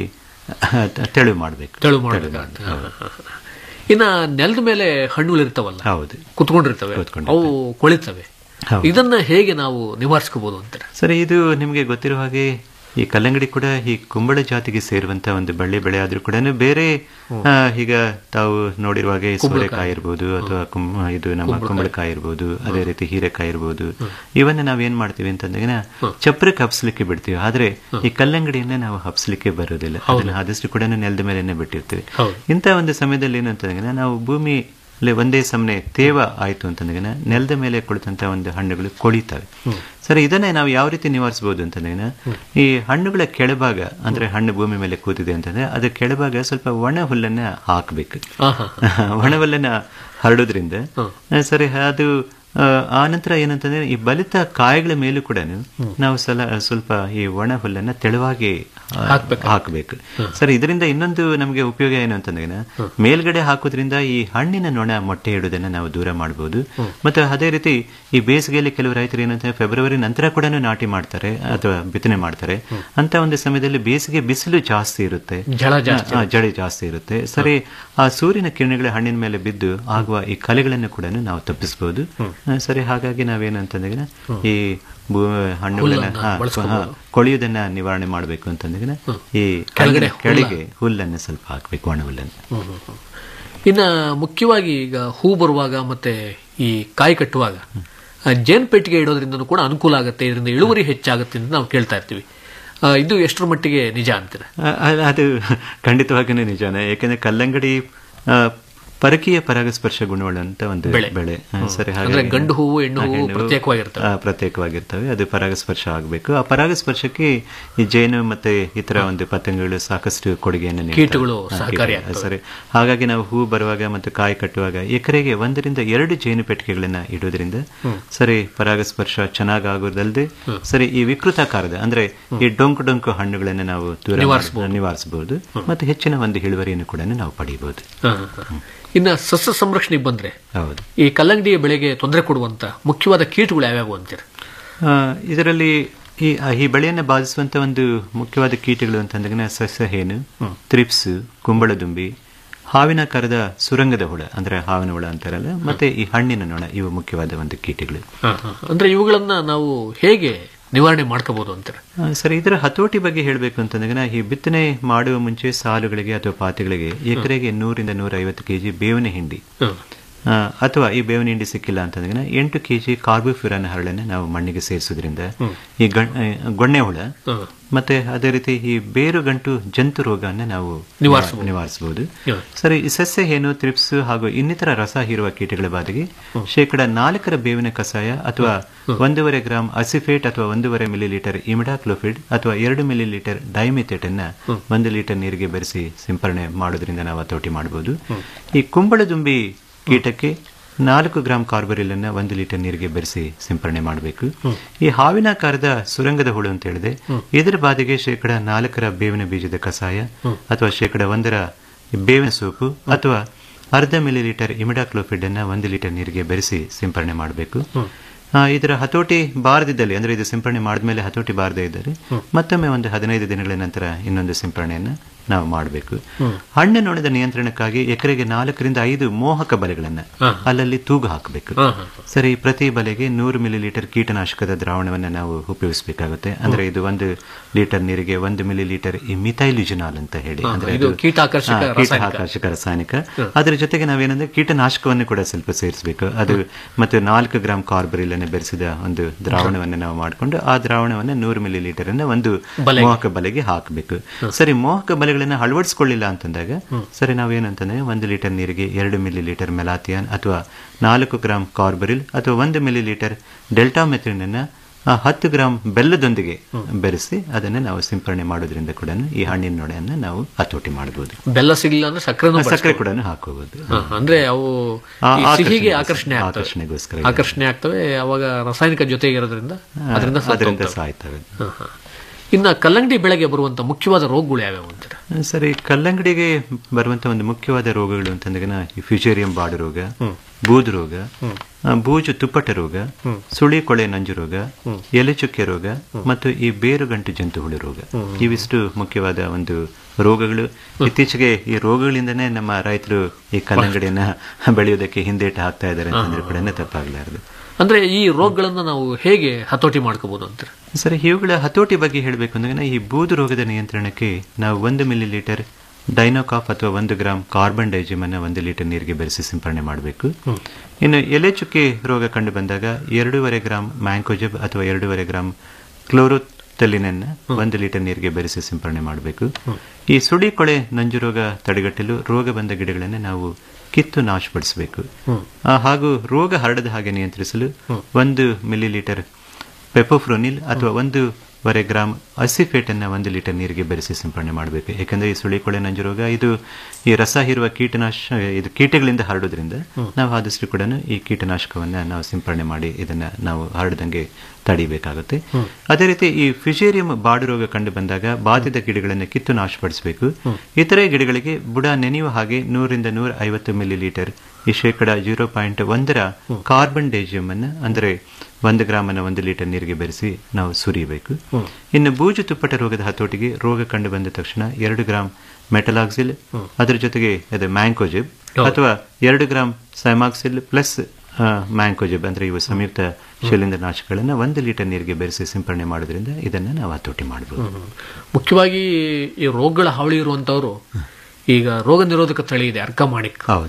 ತೆಳು ಮಾಡಬೇಕು ತೆಳು ಮಾಡಬೇಕಾಗುತ್ತೆ ಇನ್ನ ನೆಲದ ಮೇಲೆ ಹಣ್ಣುಗಳು ಇರ್ತಾವಲ್ಲ ಹೌದು ಕುತ್ಕೊಂಡಿರ್ತವೆ ಅವು ಕೊಳಿತವೆ ಹೌದು. ಇದನ್ನ ಹೇಗೆ ನಾವು ನಿವಾರಿಸ್ಕೋಬಹುದು ಅಂತಾರೆ ಸರಿ ಇದು ನಿಮಗೆ ಗೊತ್ತಿರುವ ಹಾಗೆ ಈ ಕಲ್ಲಂಗಡಿ ಕೂಡ ಈ ಕುಂಬಳ ಜಾತಿಗೆ ಸೇರುವಂತ ಒಂದು ಬಳ್ಳಿ ಬೆಳೆ ಆದ್ರೂ ಕೂಡ ಬೇರೆ ಆ, ಈಗ ತಾವು ನೋಡಿರುವ ಹಾಗೆ ಸೋರೆಕಾಯಿ ಇರ್ಬೋದು ಅಥವಾ ಕುಂ- ಇದು ನಮ್ಮ ಕುಂಬಳಕಾಯಿ ಇರ್ಬೋದು ಅದೇ ರೀತಿ ಹೀರೆಕಾಯಿ ಇರ್ಬೋದು ಇವನ್ನ ನಾವ್ ಏನ್ ಮಾಡ್ತೀವಿ ಅಂತಂದಾಗ ಚಪ್ರಕ್ಕೆ ಹಬ್ಸ್ಲಿಕ್ಕೆ ಬಿಡ್ತೀವಿ ಆದ್ರೆ ಈ ಕಲ್ಲಂಗಡಿಯನ್ನ ನಾವು ಹಬ್ಸ್ಲಿಕ್ಕೆ ಬರೋದಿಲ್ಲ ಅದನ್ನ ಆದಷ್ಟು ಕೂಡ ನೆಲದ ಮೇಲೆನೆ ಬಿಟ್ಟಿರ್ತೀವಿ ಇಂಥ ಒಂದು ಸಮಯದಲ್ಲಿ ಏನಂತಂದ್ರೆ ನಾವು ಭೂಮಿ ಅಲ್ಲಿ ಒಂದೇ ಸಮನೆ ತೇವ ಆಯ್ತು ಅಂತಂದಾಗ ನೆಲದ ಮೇಲೆ ಕುಳಿತಂತ ಒಂದು ಹಣ್ಣುಗಳು ಕೊಳಿತವೆ ಸರಿ ಇದನ್ನೇ ನಾವು ಯಾವ ರೀತಿ ನಿವಾರಿಸಬಹುದು ಅಂತಂದ್ರೆ ಈ ಹಣ್ಣುಗಳ ಕೆಳಭಾಗ ಅಂದ್ರೆ ಹಣ್ಣು ಭೂಮಿ ಮೇಲೆ ಕೂತಿದೆ ಅಂತಂದ್ರೆ ಅದು ಕೆಳಭಾಗ ಸ್ವಲ್ಪ ಒಣ ಹುಲ್ಲನ್ನ ಹಾಕ್ಬೇಕು ಒಣ ಹುಲ್ಲನ್ನ ಹರಡೋದ್ರಿಂದ ಸರಿ ಅದು ಆ, ಆ ನಂತರ ಏನಂತಂದ್ರೆ ಈ ಬಲಿತ ಕಾಯಿಗಳ ಮೇಲೂ ಕೂಡ ನಾವು ಸಲ ಸ್ವಲ್ಪ ಈ ಒಣ ಹುಲ್ಲನ್ನ ತೆಳುವಾಗಿ ಆ, ಹಾಕ್ಬೇಕು ಸರಿ ಇದರಿಂದ ಇನ್ನೊಂದು ನಮಗೆ ಉಪಯೋಗ ಏನು ಅಂತಂದ್ರೆ ಮೇಲ್ಗಡೆ ಹಾಕೋದ್ರಿಂದ ಈ ಹಣ್ಣಿನ ನೊಣ ಮೊಟ್ಟೆ ಇಡುವುದನ್ನ ನಾವು ದೂರ ಮಾಡಬಹುದು ಮತ್ತೆ ಅದೇ ರೀತಿ ಈ ಬೇಸಿಗೆಯಲ್ಲಿ ಕೆಲವು ರೈತರು ಏನಂತ ಫೆಬ್ರವರಿ ನಂತರ ಕೂಡ ನಾಟಿ ಮಾಡ್ತಾರೆ ಅಥವಾ ಬಿತ್ತನೆ ಮಾಡ್ತಾರೆ ಅಂತ ಒಂದು ಸಮಯದಲ್ಲಿ ಬೇಸಿಗೆ ಬಿಸಿಲು ಜಾಸ್ತಿ ಇರುತ್ತೆ ಝಳ ಜಾಸ್ತಿ ಆ, ಜಡಿ ಜಾಸ್ತಿ ಇರುತ್ತೆ ಸರಿ ಆ ಸೂರ್ಯನ ಕಿರಣಗಳ ಹಣ್ಣಿನ ಮೇಲೆ ಬಿದ್ದು ಆಗುವ ಈ ಕಲೆಗಳನ್ನು ಕೂಡ ನಾವು ತಪ್ಪಿಸಬಹುದು ಆ, ಸರಿ ಹಾಗಾಗಿ ನಾವೇನಂತಂದ್ರೆ ಈ ಭೂ ಹಣ್ಣುಗಳನ್ನ ಹುಲ್ಲನ್ನ ಹಾ, ಬಳಸ್ಕೊಬೋದು. ಹಾ, ಕೊಳೆಯುವುದನ್ನ ನಿವಾರಣೆ ಮಾಡಬೇಕು ಅಂತಂದ್ರೆ ಈ ಕೆಳಗಡೆ ಹಣ್ಣಿನ ಕೆಳಗೆ ಹುಲ್ಲನ್ನು ಸ್ವಲ್ಪ ಹಾಕ್ಬೇಕು ಒಣ ಹುಲ್ಲನ್ನು ಹ್ಮ್, ಹ್ಮ್, ಹ್ಮ್. ಇನ್ನ ಮುಖ್ಯವಾಗಿ ಈಗ ಹೂ ಬರುವಾಗ ಮತ್ತೆ ಈ ಕಾಯಿ ಕಟ್ಟುವಾಗ ಆ, ಜೇನ್ ಪೆಟ್ಟಿಗೆ ಇಡೋದ್ರಿಂದ ಕೂಡ ಅನುಕೂಲ ಆಗುತ್ತೆ ಇದರಿಂದ ಇಳುವರಿ ಹೆಚ್ಚಾಗುತ್ತೆ ಅಂತ ನಾವು ಕೇಳ್ತಾ ಇರ್ತೀವಿ ಆ, ಇದು ಎಷ್ಟರ ಮಟ್ಟಿಗೆ ನಿಜ ಅಂತೀರ ಆ, ಅ- ಅದು ಖಂಡಿತವಾಗಿಯೂ ನಿಜಾನೇ ಯಾಕಂದ್ರೆ ಕಲ್ಲಂಗಡಿ ಆ, ಪರಕೀಯ ಪರಾಗಸ್ಪರ್ಶ ಗುಣವುಳ್ಳಂತ ಒಂದು ಬೆಳೆ. ಬೆಳೆ ಆ, ಹ್ಮ್. ಸರಿ ಅಂದ್ರೆ ಗಂಡು ಹೂವು, ಹೆಣ್ಣು ಆ, ಹೂವು ಪ್ರತ್ಯೇಕವಾಗಿರ್ತವೆ. ಆ, ಪ್ರತ್ಯೇಕವಾಗಿರ್ತವೆ ಅದು ಪರಾಗಸ್ಪರ್ಶ ಆಗಬೇಕು ಆ ಪರಾಗಸ್ಪರ್ಶಕ್ಕೆ ಈ ಜೇನು ಮತ್ತೆ ಇತರ ಒಂದು ಪತಂಗಗಳು ಸಾಕಷ್ಟು ಕೊಡುಗೆಯನ್ನು ನೀಡ್ತವೆ. ಕೀಟಗಳು ಆ, ಸಹಕಾರಿಯಾಗ್ತವೆ. ಕೀಟಗಳು, ಸರಿ ಹಾಗಾಗಿ ನಾವು ಹೂ ಬರುವಾಗ ಮತ್ತು ಕಾಯಿ ಕಟ್ಟುವಾಗ ಎಕರೆಗೆ ಒಂದರಿಂದ ಎರಡು ಜೇನು ಪೆಟ್ಟಿಗೆಗಳನ್ನ ಇಡೋದ್ರಿಂದ ಹ್ಮ್. ಸರಿ ಪರಾಗಸ್ಪರ್ಶ ಚೆನ್ನಾಗಾಗೋದಲ್ಲದೆ ಸರಿ ಈ ವಿಕೃತಾಕಾರದ ಅಂದ್ರೆ ಈ ಡೊಂಕು ಡೊಂಕು ಹಣ್ಣುಗಳನ್ನು ನಾವು ದೂರ ಮಾಡಿ- ನಿವಾರಿಸ್ಬೋದು. ನಿವಾರಿಸಬಹುದು ಮತ್ತು ಹೆಚ್ಚಿನ ಒಂದು ಇಳುವರಿಯನ್ನು ಕೂಡ ನಾವು ಪಡೆಯಬಹುದು ಹಾ, ಹಾ, ಹಾ. ಇನ್ನ ಸಸ್ಯ ಸಂರಕ್ಷಣೆಗೆ ಬಂದ್ರೆ ಹೌದು ಈ ಕಲ್ಲಂಗಡಿಯ ಬೆಳೆಗೆ ತೊಂದರೆ ಕೊಡುವಂತ ಮುಖ್ಯವಾದ ಕೀಟಗಳು ಯಾವ್ಯಾವು ಅಂತೀರ ಆ, ಇದರಲ್ಲಿ ಈ ಆ, ಈ ಬೆಳೆಯನ್ನು ಬಾಧಿಸುವಂತ ಒಂದು ಮುಖ್ಯವಾದ ಕೀಟಗಳು ಅಂತಂದಾಗ ಸಸ್ಯ ಹೇನು ತ್ರಿಪ್ಸ್ ಕುಂಬಳದುಂಬಿ ಹಾವಿನ ಕರದ ಸುರಂಗದ ಹುಳ ಅಂದ್ರೆ ಹಾವಿನ ಹುಳ ಅಂತಾರಲ್ಲ ಮತ್ತೆ ಈ ಹಣ್ಣಿನ ನೊಣ ಇವು ಮುಖ್ಯವಾದ ಒಂದು ಕೀಟಗಳು ಹಾ, ಹಾ. ಅಂದ್ರೆ ಇವುಗಳನ್ನ ನಾವು ಹೇಗೆ ನಿವಾರಣೆ ಮಾಡ್ಕೋಬಹುದು ಅಂತೀರ ಆ, ಸರಿ ಇದರ ಹತೋಟಿ ಬಗ್ಗೆ ಹೇಳಬೇಕು ಅಂತಂದಾಗ ಈ ಬಿತ್ತನೆ ಮಾಡುವ ಮುಂಚೆ ಸಾಲುಗಳಿಗೆ ಅಥವಾ ಪಾತಿಗಳಿಗೆ ಎಕರೆಗೆ ನೂರಿಂದ ನೂರ ಐವತ್ತು ಕೆಜಿ ಬೇವಿನ ಹಿಂಡಿ ಆ, ಅಥವಾ ಈ ಬೇವಿನ ಹಿಂಡಿ ಸಿಕ್ಕಿಲ್ಲ ಅಂತಂದಾಗ ಎಂಟು ಕೆಜಿ ಕಾರ್ಬೋಫ್ಯೂರಾನ್ ಹರಳನ್ನು ನಾವು ಮಣ್ಣಿಗೆ ಸೇರಿಸೋದ್ರಿಂದ ಈ ಗಣ್- ಆ, ಗೊಣ್ಣೆ ಹುಳ ಮತ್ತೆ ಅದೇ ರೀತಿ ಈ ಬೇರು ಗಂಟು ಜಂತು ರೋಗವನ್ನು ನಾವು ನಿವಾರಿಸಬಹುದು. ನಿವಾರಿಸಬಹುದು ಹ್ಮ್. ಸರಿ ಈ ಸಸ್ಯ ಹೇನು ತ್ರಿಪ್ಸ್ ಹಾಗೂ ಇನ್ನಿತರ ರಸ ಹೀರುವ ಕೀಟಗಳ ಬಾಧೆಗೆ ಶೇಕಡ ನಾಲ್ಕರ ಬೇವಿನ ಕಷಾಯ ಅಥವಾ ಒಂದೂವರೆ ಗ್ರಾಂ ಅಸಿಫೇಟ್ ಅಥವಾ ಒಂದೂವರೆ ಮಿಲಿ ಲೀಟರ್ ಇಮಿಡಾಕ್ಲೋಫಿಡ್ ಅಥವಾ ಎರಡು ಮಿಲಿ ಲೀಟರ್ ಡೈಮಿಥೇಟ್ ಅನ್ನ ಒಂದು ಲೀಟರ್ ನೀರಿಗೆ ಬೆರೆಸಿ ಸಿಂಪರಣೆ ಮಾಡೋದ್ರಿಂದ ನಾವು ಹತೋಟಿ ಮಾಡಬಹುದು ಈ ಕುಂಬಳದುಂಬಿ ಕೀಟಕ್ಕೆ ನಾಲ್ಕು ಗ್ರಾಂ ಕಾರ್ಬರಿಲ್ ಅನ್ನ ಒಂದು ಲೀಟರ್ ನೀರಿಗೆ ಬೆರೆಸಿ ಸಿಂಪರಣೆ ಮಾಡಬೇಕು ಈ ಹಾವಿನಾಕಾರದ ಸುರಂಗದ ಹುಳು ಅಂತ ಹೇಳಿದೆ ಇದರ ಬಾಧೆಗೆ ಶೇಕಡ ನಾಲ್ಕರ ಬೇವಿನ ಬೀಜದ ಕಷಾಯ ಅಥವಾ ಶೇಕಡ ಒಂದರ ಬೇವಿನ ಸೋಪು ಅಥವಾ ಅರ್ಧ ಮಿಲಿ ಲೀಟರ್ ಇಮಿಡಾಕ್ಲೋಫಿಡ್ ಅನ್ನ ಒಂದು ಲೀಟರ್ ನೀರಿಗೆ ಬೆರೆಸಿ ಸಿಂಪರಣೆ ಮಾಡಬೇಕು ಆ, ಇದರ ಹತೋಟಿ ಬಾರದಿದ್ದಲ್ಲಿ ಅಂದ್ರೆ ಇದು ಸಿಂಪರಣೆ ಮಾಡಿದ್ಮೇಲೆ ಹತೋಟಿ ಬಾರದೇ ಇದ್ದರೆ ಮತ್ತೊಮ್ಮೆ ಒಂದು ಹದಿನೈದು ದಿನಗಳ ನಂತರ ಇನ್ನೊಂದು ಸಿಂಪರಣೆಯನ್ನು ನಾವು ಮಾಡಬೇಕು ಹಣ್ಣು ನೋಡಿದ ನಿಯಂತ್ರಣಕ್ಕಾಗಿ ಎಕರೆಗೆ ನಾಲ್ಕರಿಂದ ಐದು ಮೋಹಕ ಬಲೆಗಳನ್ನ ಅಲ್ಲಲ್ಲಿ ತೂಗು ಹಾಕಬೇಕು ಸರಿ ಪ್ರತಿ ಬಲೆಗೆ ನೂರು ಮಿಲಿ ಲೀಟರ್ ಕೀಟನಾಶಕದ ದ್ರಾವಣವನ್ನು ನಾವು ಉಪಯೋಗಿಸಬೇಕಾಗುತ್ತೆ ಅಂದ್ರೆ ಇದು ಒಂದು ಲೀಟರ್ ನೀರಿಗೆ ಒಂದು ಮಿಲಿ ಲೀಟರ್ ಈ ಮಿಥೈಲಿಜುನಾಲ್ ಅಂತ ಹೇಳಿ ಹಾ, ಅಂದ್ರೆ ಇದು ಅದು- ಕೀಟಾಕರ್ಷಕ ಹಾ, ರಾಸಾಯನಿಕ. ಕೀಟಾಕರ್ಷಕ ರಾಸಾಯನಿಕ ಅದರ ಜೊತೆಗೆ ನಾವೇನಂದ್ರೆ ಕೀಟನಾಶಕವನ್ನು ಕೂಡ ಸ್ವಲ್ಪ ಸೇರಿಸಬೇಕು ಅದು ಮತ್ತೆ ನಾಲ್ಕು ಗ್ರಾಂ ಕಾರ್ಬರಿಲ್ ಅನ್ನು ಬೆರೆಸಿದ ಒಂದು ದ್ರಾವಣವನ್ನು ನಾವು ಮಾಡಿಕೊಂಡು ಆ ದ್ರಾವಣವನ್ನು ನೂರು ಮಿಲಿ ಲೀಟರ್ ಅನ್ನ ಒಂದು ಬಲೆಗೆ. ಮೋಹಕ ಬಲೆಗೆ ಹಾಕಬೇಕು ಸರಿ ಮೋಹಕ ಬಲೆಗಳನ್ನ ಅಳವಡಿಸ್ಕೊಳ್ಳಿಲ್ಲ ಅಂತಂದಾಗ ಸರಿ ನಾವೇನಂತಂದ್ರೆ ಒಂದು ಲೀಟರ್ ನೀರಿಗೆ ಎರಡು ಮಿಲಿ ಲೀಟರ್ ಮೆಲಾಥಿಯಾನ್ ಅಥವಾ ನಾಲ್ಕು ಗ್ರಾಂ ಕಾರ್ಬರಿಲ್ ಅಥವಾ ಒಂದು ಮಿಲಿ ಲೀಟರ್ ಡೆಲ್ಟಾ ಮೆಥಿನ್ ಅನ್ನ ಆ, ಹತ್ತು ಗ್ರಾಂ ಬೆಲ್ಲದೊಂದಿಗೆ ಬೆರೆಸಿ ಅದನ್ನು ನಾವು ಸಿಂಪರಣೆ ಮಾಡೋದ್ರಿಂದ ಕೂಡ ಈ ಹಣ್ಣಿನ ನೊಣೆಯನ್ನು ನಾವು ಹತೋಟಿ ಮಾಡಬಹುದು ಬೆಲ್ಲ ಸಿಗ್ಲಿಲ್ಲ ಅಂದ್ರೆ ಸಕ್ಕರೆನೂ ಸಕ್ಕರೆ ಬಳಸ್ಬೋದು. ಕೂಡ ಹಾಕೋಬಹುದು ಹಾ, ಅಂದ್ರೆ ಅವು ಆ, ಈ ಸಿಹಿಗೆ ಆಕರ್ಷಣೆಗೋಸ್ಕರ- ಆಕರ್ಷಣೆ ಆಗ್ತವೆ ಆಕರ್ಷಣೆಗೋಸ್ಕರ ಆಕರ್ಷಣೆ ಆಗ್ತವೆ ಅವಾಗ ರಾಸಾಯನಿಕ ಜೊತೆಗೆ ಇರೋದ್ರಿಂದ ಅದರಿಂದ ಸತ್ತು ಅದರಿಂದ ಹೋಗ್ತವೆ. ಸಾಯ್ತವೆ ಹಾ, ಹಾ. ಇನ್ನ ಕಲ್ಲಂಗಡಿ ಬೆಳೆಗೆ ಬರುವಂತ ಮುಖ್ಯವಾದ ರೋಗಗಳು ಯಾವ್ಯಾವು ಅಂತೀರ ಸರಿ ಕಲ್ಲಂಗಡಿಗೆ ಬರುವಂತ ಒಂದು ಮುಖ್ಯವಾದ ರೋಗಗಳು ಅಂತಂದಾಗ ಈ ಫ್ಯೂಚೇರಿಯಂ ಬಾಡು ರೋಗ ಬೂದು ರೋಗ ಆ, ಬೂಜು ತುಪ್ಪಟ ರೋಗ ಸುಳಿ ಕೊಳೆ ನಂಜು ರೋಗ ಎಲೆ ಚುಕ್ಕೆ ರೋಗ ಮತ್ತು ಈ ಬೇರುಗಂಟು ಜಂತು ಹುಳು ರೋಗ ಇವಿಷ್ಟು ಮುಖ್ಯವಾದ ಒಂದು ರೋಗಗಳು ಇತ್ತೀಚೆಗೆ ಈ ರೋಗಗಳಿಂದನೇ ನಮ್ಮ ರೈತರು ಈ ಕಲ್ಲಂಗಡಿಯನ್ನ ಬೆಳೆಯೋದಕ್ಕೆ ಹಿಂದೇಟು ಹಾಕ್ತಾ ಇದ್ದಾರೆ ಅಂತಂದ್ರೆ ಕೂಡ ತಪ್ಪಾಗಲಾರದು ಅಂದ್ರೆ ಈ ರೋಗಗಳನ್ನ ನಾವು ಹೇಗೆ ಹತೋಟಿ ಮಾಡ್ಕೋಬಹುದು ಅಂತೀರ ಸರಿ ಇವುಗಳ ಹತೋಟಿ ಬಗ್ಗೆ ಹೇಳಬೇಕು ಅಂದ್ರೆ ಈ ಬೂದು ರೋಗದ ನಿಯಂತ್ರಣಕ್ಕೆ ನಾವು ಒಂದು ಮಿಲಿ ಲೀಟರ್ ಡೈನೋಕಾಫ್ ಅಥವಾ ಒಂದು ಗ್ರಾಂ ಕಾರ್ಬನ್ ಡೈಜಿಮ್ ಅನ್ನ ಒಂದು ಲೀಟರ್ ನೀರಿಗೆ ಬೆರೆಸಿ ಸಿಂಪರಣೆ ಮಾಡಬೇಕು ಇನ್ನು ಎಲೆ ಚುಕ್ಕೆ ರೋಗ ಕಂಡು ಬಂದಾಗ ಎರಡೂವರೆ ಗ್ರಾಂ ಮ್ಯಾಂಕೋಜಬ್ ಅಥವಾ ಎರಡೂವರೆ ಗ್ರಾಂ ಕ್ಲೋರೋಥೆಲಿನನ್ನ ಒಂದು ಲೀಟರ್ ನೀರಿಗೆ ಬೆರೆಸಿ ಸಿಂಪರಣೆ ಮಾಡಬೇಕು ಈ ಸುಳಿ ಕೊಳೆ ನಂಜು ರೋಗ ತಡೆಗಟ್ಟಲು ರೋಗ ಬಂದ ಗಿಡಗಳನ್ನು ನಾವು ಕಿತ್ತು ನಾಶಪಡಿಸಬೇಕು ಆ, ಹಾಗೂ ರೋಗ ಹರಡದ ಹಾಗೆ ನಿಯಂತ್ರಿಸಲು ಒಂದು ಮಿಲಿ ಲೀಟರ್ ಪೆಪೋಫ್ರೋನಿಲ್ ಅಥವಾ ಒಂದೂವರೆ ಗ್ರಾಂ ಅಸಿಫೇಟ್ ಅನ್ನ ಒಂದು ಲೀಟರ್ ನೀರಿಗೆ ಬೆರೆಸಿ ಸಿಂಪರಣೆ ಮಾಡಬೇಕು ಯಾಕಂದ್ರೆ ಈ ಸುಳಿಕೊಳೆ ನಂಜು ರೋಗ ಇದು ಈ ರಸ ಹೀರುವ ಕೀಟನಾಶ ಇದು ಕೀಟಗಳಿಂದ ಹರಡೋದ್ರಿಂದ ನಾವು ಆದಷ್ಟು ಕೂಡ ಈ ಕೀಟನಾಶಕವನ್ನ ನಾವು ಸಿಂಪರಣೆ ಮಾಡಿ ಇದನ್ನ ನಾವು ಹರಡದಂಗೆ ತಡಿಬೇಕಾಗುತ್ತೆ ಅದೇ ರೀತಿ ಈ ಫಿಶೇರಿಯಂ ಬಾಡು ರೋಗ ಕಂಡು ಬಂದಾಗ ಬಾಧಿತ ಗಿಡಗಳನ್ನು ಕಿತ್ತು ನಾಶಪಡಿಸಬೇಕು ಇತರೆ ಗಿಡಗಳಿಗೆ ಬುಡ ನೆನೆಯುವ ಹಾಗೆ ನೂರಿಂದ ನೂರ ಐವತ್ತು ಮಿಲಿ ಲೀಟರ್ ಈ ಶೇಕಡ ಜೀರೋ ಪಾಯಿಂಟ್ ಒಂದರ ಕಾರ್ಬನ್ ಡೇಜಿಯಂ ಅನ್ನ ಅಂದ್ರೆ ಒಂದು ಗ್ರಾಮ್ ಅನ್ನ ಒಂದು ಲೀಟರ್ ನೀರಿಗೆ ಬೆರೆಸಿ ನಾವು ಸುರಿಯಬೇಕು ಇನ್ನು ಬೂಜು ತುಪ್ಪಟ ರೋಗದ ಹತೋಟಿಗೆ ರೋಗ ಕಂಡು ಬಂದ ತಕ್ಷಣ ಎರಡು ಗ್ರಾಂ ಮೆಟಲಾಕ್ಸಿಲ್ ಅದರ ಜೊತೆಗೆ ಅದು ಮ್ಯಾಂಕೋಜಿಬ್ ಅಥವಾ ಎರಡು ಗ್ರಾಂ ಸೈಮಾಕ್ಸಿಲ್ ಪ್ಲಸ್ ಮ್ಯಾಂಕೋಜಿಬ್ ಅಂದ್ರೆ ಇವು ಸಂಯುಕ್ತ ಶಿಲಿಂದ ನಾಶಗಳನ್ನು ಒಂದು ಲೀಟರ್ ನೀರಿಗೆ ಬೆರೆಸಿ ಸಿಂಪರಣೆ ಮಾಡೋದ್ರಿಂದ ಇದನ್ನ ನಾವು ಹತೋಟಿ ಮಾಡಬಹುದು ಮುಖ್ಯವಾಗಿ ಈ ರೋಗಗಳ ಹಾವಳಿ ಇರುವಂತವರು ಈಗ ರೋಗ ನಿರೋಧಕ ತಳಿ ಇದೆ ಅರ್ಕಮಾಣಿಕ್ ಹೌದು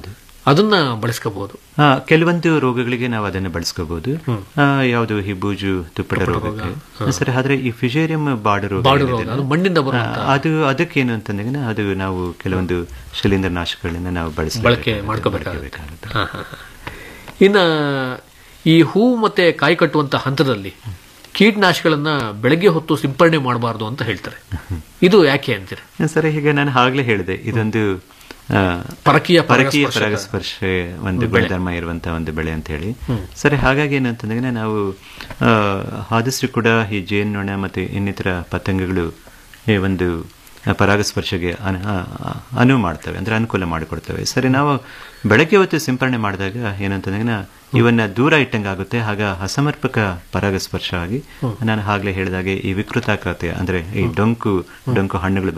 ಅದನ್ನ ಬಳಸ್ಕೋಬಹುದು ಆ, ಕೆಲವೊಂದು ರೋಗಗಳಿಗೆ ನಾವು ಅದನ್ನು ಬಳಸ್ಕೋಬಹುದು ಆ, ಯಾವುದು ಹಿಬ್ಬೂಜು ತುಪ್ಪಡ ರೋಗಕ್ಕೆ ಸರಿ ಆದ್ರೆ ಈ ಫಿಶೇರಿಯಂ ಬಾಡು ರೋಗ ಬಾಡು ಏನಿದೆ ರೋಗ, ಅದು ಮಣ್ಣಿಂದ ಬರುವಂತ ಆ, ಅದು ಅದಕ್ಕೇನು ಅಂತಂದಾಗ ಅದು ನಾವು ಕೆಲವೊಂದು ಶಿಲೀಂಧ್ರ ನಾಶಕಗಳನ್ನ ನಾವು ಬಳಸಿ ಬಳಕೆ ಮಾಡ್ಕೋಬೇಕಾಗುತ್ತೆ ಹಾ, ಹಾ, ಹಾ. ಇನ್ನ ಈ ಹೂ ಮತ್ತೆ ಕಾಯಿ ಕಟ್ಟುವಂತ ಹಂತದಲ್ಲಿ ಕೀಟನಾಶಕಗಳನ್ನ ಬೆಳಗ್ಗೆ ಹೊತ್ತು ಸಿಂಪರಣೆ ಮಾಡಬಾರ್ದು ಅಂತ ಹೇಳ್ತಾರೆ ಇದು ಯಾಕೆ ಅಂತೀರ ಸರಿ ಈಗ ನಾನು ಆಗ್ಲೇ ಹೇಳಿದೆ ಇದೊಂದು ಆ, ಪರಕೀಯ ಪರಕೀಯ ಪರಾಗಸ್ಪರ್ಶ. ಪರಾಗಸ್ಪರ್ಶ ಒಂದು ಬೆಳೆ. ಗುಣಧರ್ಮ ಇರುವಂತಹ ಒಂದು ಬೆಳೆ ಅಂತ ಹೇಳಿ ಹ್ಮ್. ಸರಿ ಹಾಗಾಗಿ ಏನಂತಂದ್ರೆ ನಾವು ಆ, ಆದಷ್ಟು ಕೂಡ ಈ ಜೇನ್ನೊಣ ಮತ್ತು ಇನ್ನಿತರ ಪತಂಗಗಳು ಈ ಒಂದು ಪರಾಗಸ್ಪರ್ಶಗೆ ಅನ- ಆ, ಆ, ಅನುವು ಮಾಡ್ತವೆ ಅಂದ್ರೆ ಅನುಕೂಲ ಮಾಡಿಕೊಡ್ತವೆ ಸರಿ ನಾವು ಬೆಳಗ್ಗೆ ಹೊತ್ತು ಸಿಂಪರಣೆ ಮಾಡಿದಾಗ ಏನಂತಂದ್ರೆ ಇವನ್ನ ದೂರ ಇಟ್ಟಂಗಾಗುತ್ತೆ ಆಗ ಅಸಮರ್ಪಕ ಪರಾಗಸ್ಪರ್ಶ ಆಗಿ ನಾನು ಆಗ್ಲೇ ಹೇಳಿದಾಗೆ ಈ ವಿಕೃತಾಕೃತಿ ಅಂದ್ರೆ ಈ ಡೊಂಕು ಡೊಂಕು ಹಣ್ಣುಗಳು